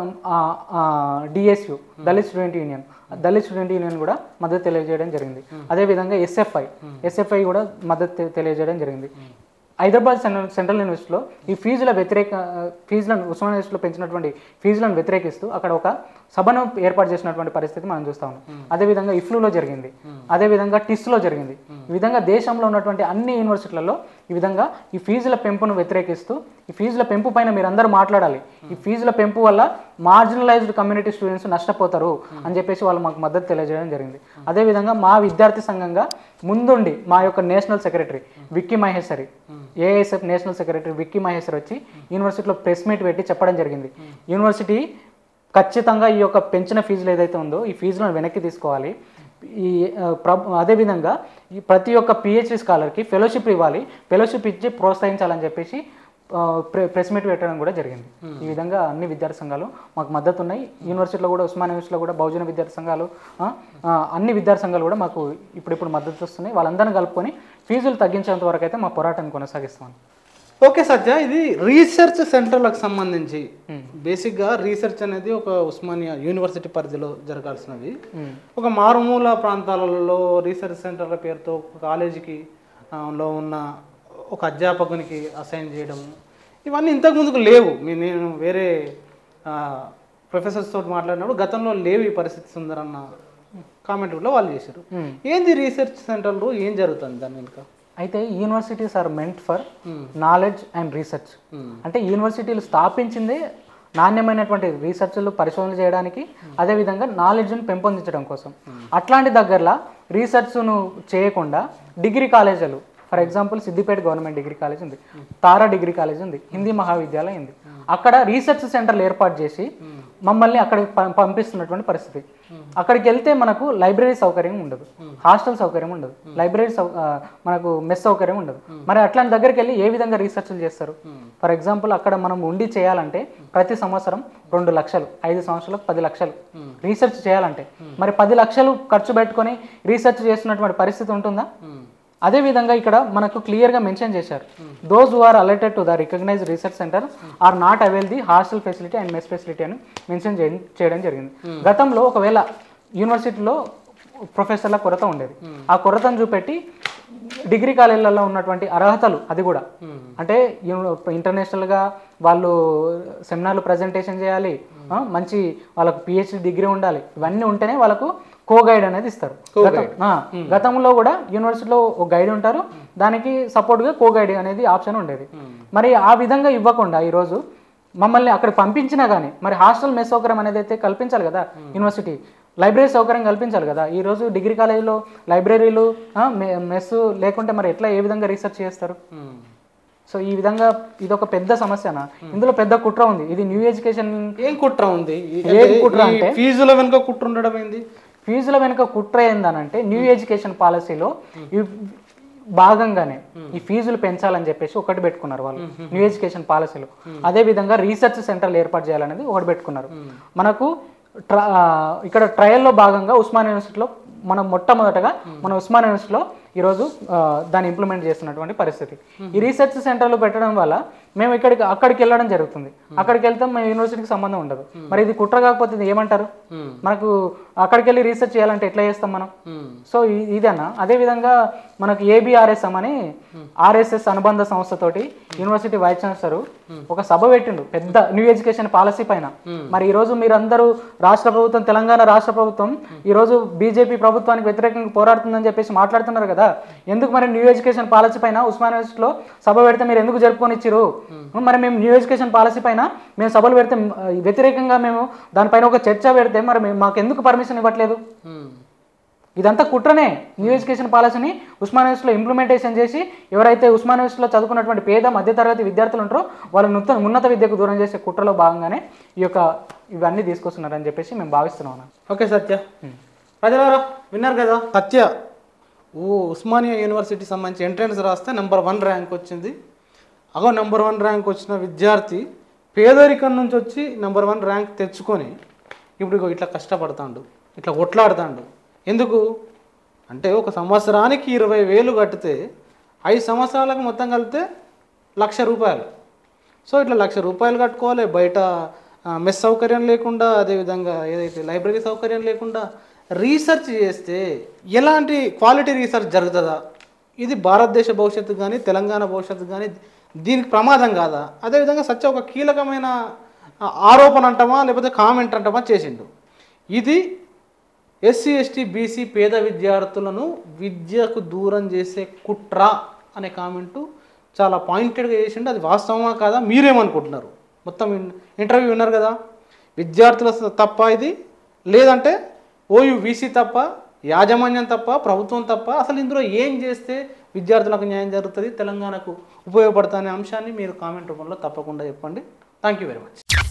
DSU Dalit student union Dalit student union కూడా మద్దతు తెలియజేయడం జరిగింది అదేవిధంగా ఎస్ఎఫ్ఐ ఎస్ఎఫ్ఐ కూడా మద్దతు తె- తెలియజేయడం జరిగింది హైదరాబాద్ సెంట్రల్ సెంట్రల్ యూనివర్సిటీలో ఈ ఫీజుల వ్యతిరేక ఫీజులను ఉస్మానియా యూనివర్సిటీలో పెంచినటువంటి ఫీజులను వ్యతిరేకిస్తూ అక్కడ ఒక సభను ఏర్పాటు చేసినటువంటి పరిస్థితి మనం చూస్తా ఉన్నాం అదేవిధంగా ఇఫ్లూలో జరిగింది అదేవిధంగా టిస్లో జరిగింది ఈ విధంగా దేశంలో ఉన్నటువంటి అన్ని యూనివర్సిటీలలో ఈ విధంగా ఈ ఫీజుల పెంపును వ్యతిరేకిస్తూ ఈ ఫీజుల పెంపు పైన మీరందరూ మాట్లాడాలి ఈ ఫీజుల పెంపు వల్ల మార్జినలైజ్డ్ కమ్యూనిటీ స్టూడెంట్స్ నష్టపోతారు అని చెప్పేసి వాళ్ళు మాకు మద్దతు తెలియజేయడం జరిగింది అదేవిధంగా మా విద్యార్థి సంఘంగా ముందుండి మా యొక్క national secretary Vicky Maheshwari AISF national secretary Vicky Maheshwari వచ్చి యూనివర్సిటీలో ప్రెస్ మీట్ పెట్టి చెప్పడం జరిగింది యూనివర్సిటీ ఖచ్చితంగా ఈ యొక్క పెంచిన ఫీజులు ఏదైతే ఉందో ఈ ఫీజులను వెనక్కి తీసుకోవాలి ఈ ఆ, ప్ర- అదేవిధంగా ఈ ప్రతి ఒక్క పిహెచ్డి స్కాలర్కి ఫెలోషిప్ ఇవ్వాలి ఫెలోషిప్ ఇచ్చి ప్రోత్సహించాలని చెప్పేసి ఆ, ప్రె- ప్రెస్ మీట్ పెట్టడం కూడా జరిగింది ఈ విధంగా అన్ని విద్యార్థి సంఘాలు మాకు మద్దతు ఉన్నాయి యూనివర్సిటీలో కూడా ఉస్మాన్ యూనివర్సిటీలో కూడా బహుజన విద్యార్థి సంఘాలు ఆ, ఆ, అన్ని విద్యార్థి సంఘాలు కూడా మాకు ఇప్పుడిప్పుడు మద్దతు వస్తున్నాయి వాళ్ళందరిని కలుపుకొని ఫీజులు తగ్గించేంత వరకు అయితే మా పోరాటాన్ని కొనసాగిస్తాం ఓకే సత్య ఇది రీసెర్చ్ సెంటర్లకు సంబంధించి బేసిక్గా రీసెర్చ్ అనేది ఒక ఉస్మానియా యూనివర్సిటీ పరిధిలో జరగాల్సినది ఒక మారుమూల ప్రాంతాలలో రీసెర్చ్ సెంటర్ల పేరుతో ఒక కాలేజీకి ఆ, లో ఉన్న ఒక అధ్యాపకునికి అసైన్ చేయడం ఇవన్నీ ఇంతకు ముందుకు లేవు మీ- నేను వేరే ప్రొఫెసర్స్ తోటి మాట్లాడినప్పుడు గతంలో లేవు ఈ పరిస్థితి సుందరన్న కామెంట్ కూడా వాళ్ళు చేశారు ఏంది రీసెర్చ్ సెంటర్లు ఏం జరుగుతుంది దాని వెనుక అయితే universities are meant for knowledge and research అంటే యూనివర్సిటీలు స్థాపించిందే నాణ్యమైనటువంటి రీసెర్చ్లు పరిశోధనలు చేయడానికి అదేవిధంగా నాలెడ్జ్ని పెంపొందించడం కోసం అట్లాంటి దగ్గరలో రీసెర్చ్ను చేయకుండా డిగ్రీ కాలేజీలు for example Siddipet government degree college ఉంది తారా డిగ్రీ కాలేజ్ ఉంది హిందీ మహావిద్యాలయం ఉంది అక్కడ రీసెర్చ్ సెంటర్లు ఏర్పాటు చేసి మమ్మల్ని అక్కడికి పం- పంపిస్తున్నటువంటి పరిస్థితి అక్కడికి వెళ్తే మనకు లైబ్రరీ సౌకర్యం ఉండదు హాస్టల్ సౌకర్యం ఉండదు లైబ్రరీ సౌ ఆ, మనకు మెస్ సౌకర్యం ఉండదు మరి అట్లాంటి దగ్గరికి వెళ్ళి ఏ విధంగా రీసెర్చ్లు చేస్తారు ఫర్ ఎగ్జాంపుల్ అక్కడ మనం ఉండి చేయాలంటే ప్రతి సంవత్సరం రెండు లక్షలు ఐదు సంవత్సరాలకు పది లక్షలు రీసెర్చ్ చేయాలంటే మరి పది లక్షలు ఖర్చు పెట్టుకొని రీసెర్చ్ చేస్తున్నటువంటి పరిస్థితి ఉంటుందా అదే విధంగా ఇక్కడ మనకు క్లియర్గా మెన్షన్ చేశారు those who are allotted to the recognise research centre are not avail the hostel facility and mess facility అని మెన్షన్ చేయడం జరిగింది గతంలో ఒకవేళ యూనివర్సిటీలో ప్రొఫెసర్ల కొరత ఉండేది ఆ కొరతను చూపెట్టి డిగ్రీ కాలేజీలలో ఉన్నటువంటి అర్హతలు అది కూడా అంటే ఇంటర్నేషనల్గా వాళ్ళు సెమినార్లు ప్రజెంటేషన్ చేయాలి ఆ, మంచి వాళ్ళకు పిహెచ్డి డిగ్రీ ఉండాలి ఇవన్నీ ఉంటేనే వాళ్ళకు కో గైడ్ అనేది ఇస్తారు గతం- ఆ, గతంలో కూడా యూనివర్సిటీలో ఒక గైడ్ ఉంటారు దానికి సపోర్ట్గా కో గైడ్ అనేది ఆప్షన్ ఉండేది మరి ఆ విధంగా ఇవ్వకుండా ఈరోజు మమ్మల్ని అక్కడ పంపించినా కానీ మరి హాస్టల్ మెస్ సౌకర్యం అనేది అయితే కల్పించాలి కదా యూనివర్సిటీ లైబ్రరీ సౌకర్యం కల్పించాలి కదా ఈ రోజు డిగ్రీ కాలేజీలో లైబ్రరీలు ఆ, మె- మెస్ లేకుంటే మరి ఎట్లా ఏ విధంగా రీసెర్చ్ చేస్తారు సో ఈ విధంగా ఇది ఒక పెద్ద సమస్యనా ఇందులో పెద్ద కుట్ర ఉంది ఇది న్యూ ఎడ్యుకేషన్ ఏం కుట్ర ఉంది ఈ- ఏం అంటే కుట్ర ఈ అంటే? ఫీజుల వెనుక కుట్ర ఉండడం ఏంది ఫీజుల వెనుక కుట్ర ఏందనంటే న్యూ ఎడ్యుకేషన్ పాలసీలో ఈ భాగంగానే ఈ ఫీజులు పెంచాలని చెప్పేసి ఒకటి పెట్టుకున్నారు వాళ్ళు న్యూ ఎడ్యుకేషన్ పాలసీలో అదే విధంగా రీసెర్చ్ సెంటర్లు ఏర్పాటు చేయాలనేది ఒకటి పెట్టుకున్నారు మనకు ట్ర ఆ, ఇక్కడ ట్రయల్లో భాగంగా ఉస్మాన్ యూనివర్సిటీలో మనం మొట్టమొదటగా మన ఉస్మాన్ యూనివర్సిటీలో ఈరోజు ఆ, దాన్ని ఇంప్లిమెంట్ చేస్తున్నటువంటి పరిస్థితి ఈ రీసెర్చ్ సెంటర్లు పెట్టడం వల్ల మేము ఇక్కడికి అక్కడికి వెళ్ళడం జరుగుతుంది అక్కడికి వెళ్తాం మేము యూనివర్సిటీకి సంబంధం ఉండదు మరి ఇది కుట్ర కాకపోతే ఇది ఏమంటారు మనకు అక్కడికి వెళ్ళి రీసెర్చ్ చేయాలంటే ఎట్లా చేస్తాం మనం సో ఇ- ఇదన్నా అదే విధంగా మనకు ఏబిఆర్ఎస్ అని ఆర్ఎస్ఎస్ అనుబంధ సంస్థతోటి యూనివర్సిటీ వైస్ ఛాన్సలర్ ఒక సభ పెట్టిండు పెద్ద న్యూ ఎడ్యుకేషన్ పాలసీ పైన మరి ఈ రోజు మీరందరూ రాష్ట్ర ప్రభుత్వం తెలంగాణ రాష్ట్ర ప్రభుత్వం ఈ రోజు బీజేపీ ప్రభుత్వానికి వ్యతిరేకంగా పోరాడుతుందని చెప్పేసి మాట్లాడుతున్నారు కదా ఎందుకు మరి న్యూ ఎడ్యుకేషన్ పాలసీ పైన ఉస్మాన్ యూనివర్సిటీలో సభ పెడితే మీరు ఎందుకు జరుపుకొని ఇచ్చిరు మరి మేము న్యూ ఎడ్యుకేషన్ పాలసీ పైన మేము సభలు పెడితే ఆ, వ్యతిరేకంగా మేము దానిపైన ఒక చర్చ పెడితే మరి మేము- మాకు ఎందుకు పర్మిషన్ ఇవ్వట్లేదు ఇదంతా కుట్రనే న్యూ ఎడ్యుకేషన్ పాలసీని ఉస్మాన్ యూనివర్సిటీలో ఇంప్లిమెంటేషన్ చేసి ఎవరైతే ఉస్మాన్ యూనివర్సిటీలో చదువుకున్నటువంటి పేద మధ్యతరగతి విద్యార్థులు ఉంటారో వాళ్ళ నూతన ఉన్నత విద్యకు దూరం చేసే కుట్రలో భాగంగానే ఈ యొక్క ఇవన్నీ తీసుకొస్తున్నారని చెప్పేసి మేము భావిస్తున్నాం అన్న. ఓకే సత్య ప్రజలారా విన్నారు కదా సత్య ఓ ఉస్మానియా యూనివర్సిటీ సంబంధించి ఎంట్రన్స్ రాస్తే నెంబర్ వన్ ర్యాంక్ వచ్చింది అగో నెంబర్ వన్ ర్యాంక్ వచ్చిన విద్యార్థి పేదరికం నుంచి వచ్చి నెంబర్ వన్ ర్యాంక్ తెచ్చుకొని ఇప్పుడు ఇగో ఇట్లా కష్టపడతాండు ఇట్లా కొట్లాడుతాండు ఎందుకు అంటే ఒక సంవత్సరానికి ఇరవై వేలు కడితే ఐదు సంవత్సరాలకు మొత్తం కలిపితే లక్ష రూపాయలు సో ఇట్లా లక్ష రూపాయలు కట్టుకోవాలి బయట ఆ, మెస్ సౌకర్యం లేకుండా అదేవిధంగా ఏదైతే లైబ్రరీ సౌకర్యం లేకుండా రీసెర్చ్ చేస్తే ఎలాంటి క్వాలిటీ రీసెర్చ్ జరుగుతుందా ఇది భారతదేశ భవిష్యత్తు కానీ తెలంగాణ భవిష్యత్తు కానీ దీనికి ప్రమాదం కాదా అదేవిధంగా సత్య ఒక కీలకమైన ఆ, ఆరోపణ అంటామా లేకపోతే కామెంట్ అంటామా చేసిండు ఇది ఎస్సీ ఎస్టీ బీసీ పేద విద్యార్థులను విద్యకు దూరం చేసే కుట్ర అనే కామెంటు చాలా పాయింటెడ్గా చేసిండు అది వాస్తవమా కాదా మీరేమనుకుంటున్నారు మొత్తం ఇన్- ఇంటర్వ్యూ విన్నారు కదా విద్యార్థుల స- తప్ప ఇది లేదంటే ఓయు వీసీ తప్ప యాజమాన్యం తప్ప ప్రభుత్వం తప్ప అసలు ఇందులో ఏం చేస్తే విద్యార్థులకు న్యాయం జరుగుతుంది తెలంగాణకు ఉపయోగపడుతుంది అనే అంశాన్ని మీరు కామెంట్ రూపంలో తప్పకుండా చెప్పండి థ్యాంక్ యూ వెరీ మచ్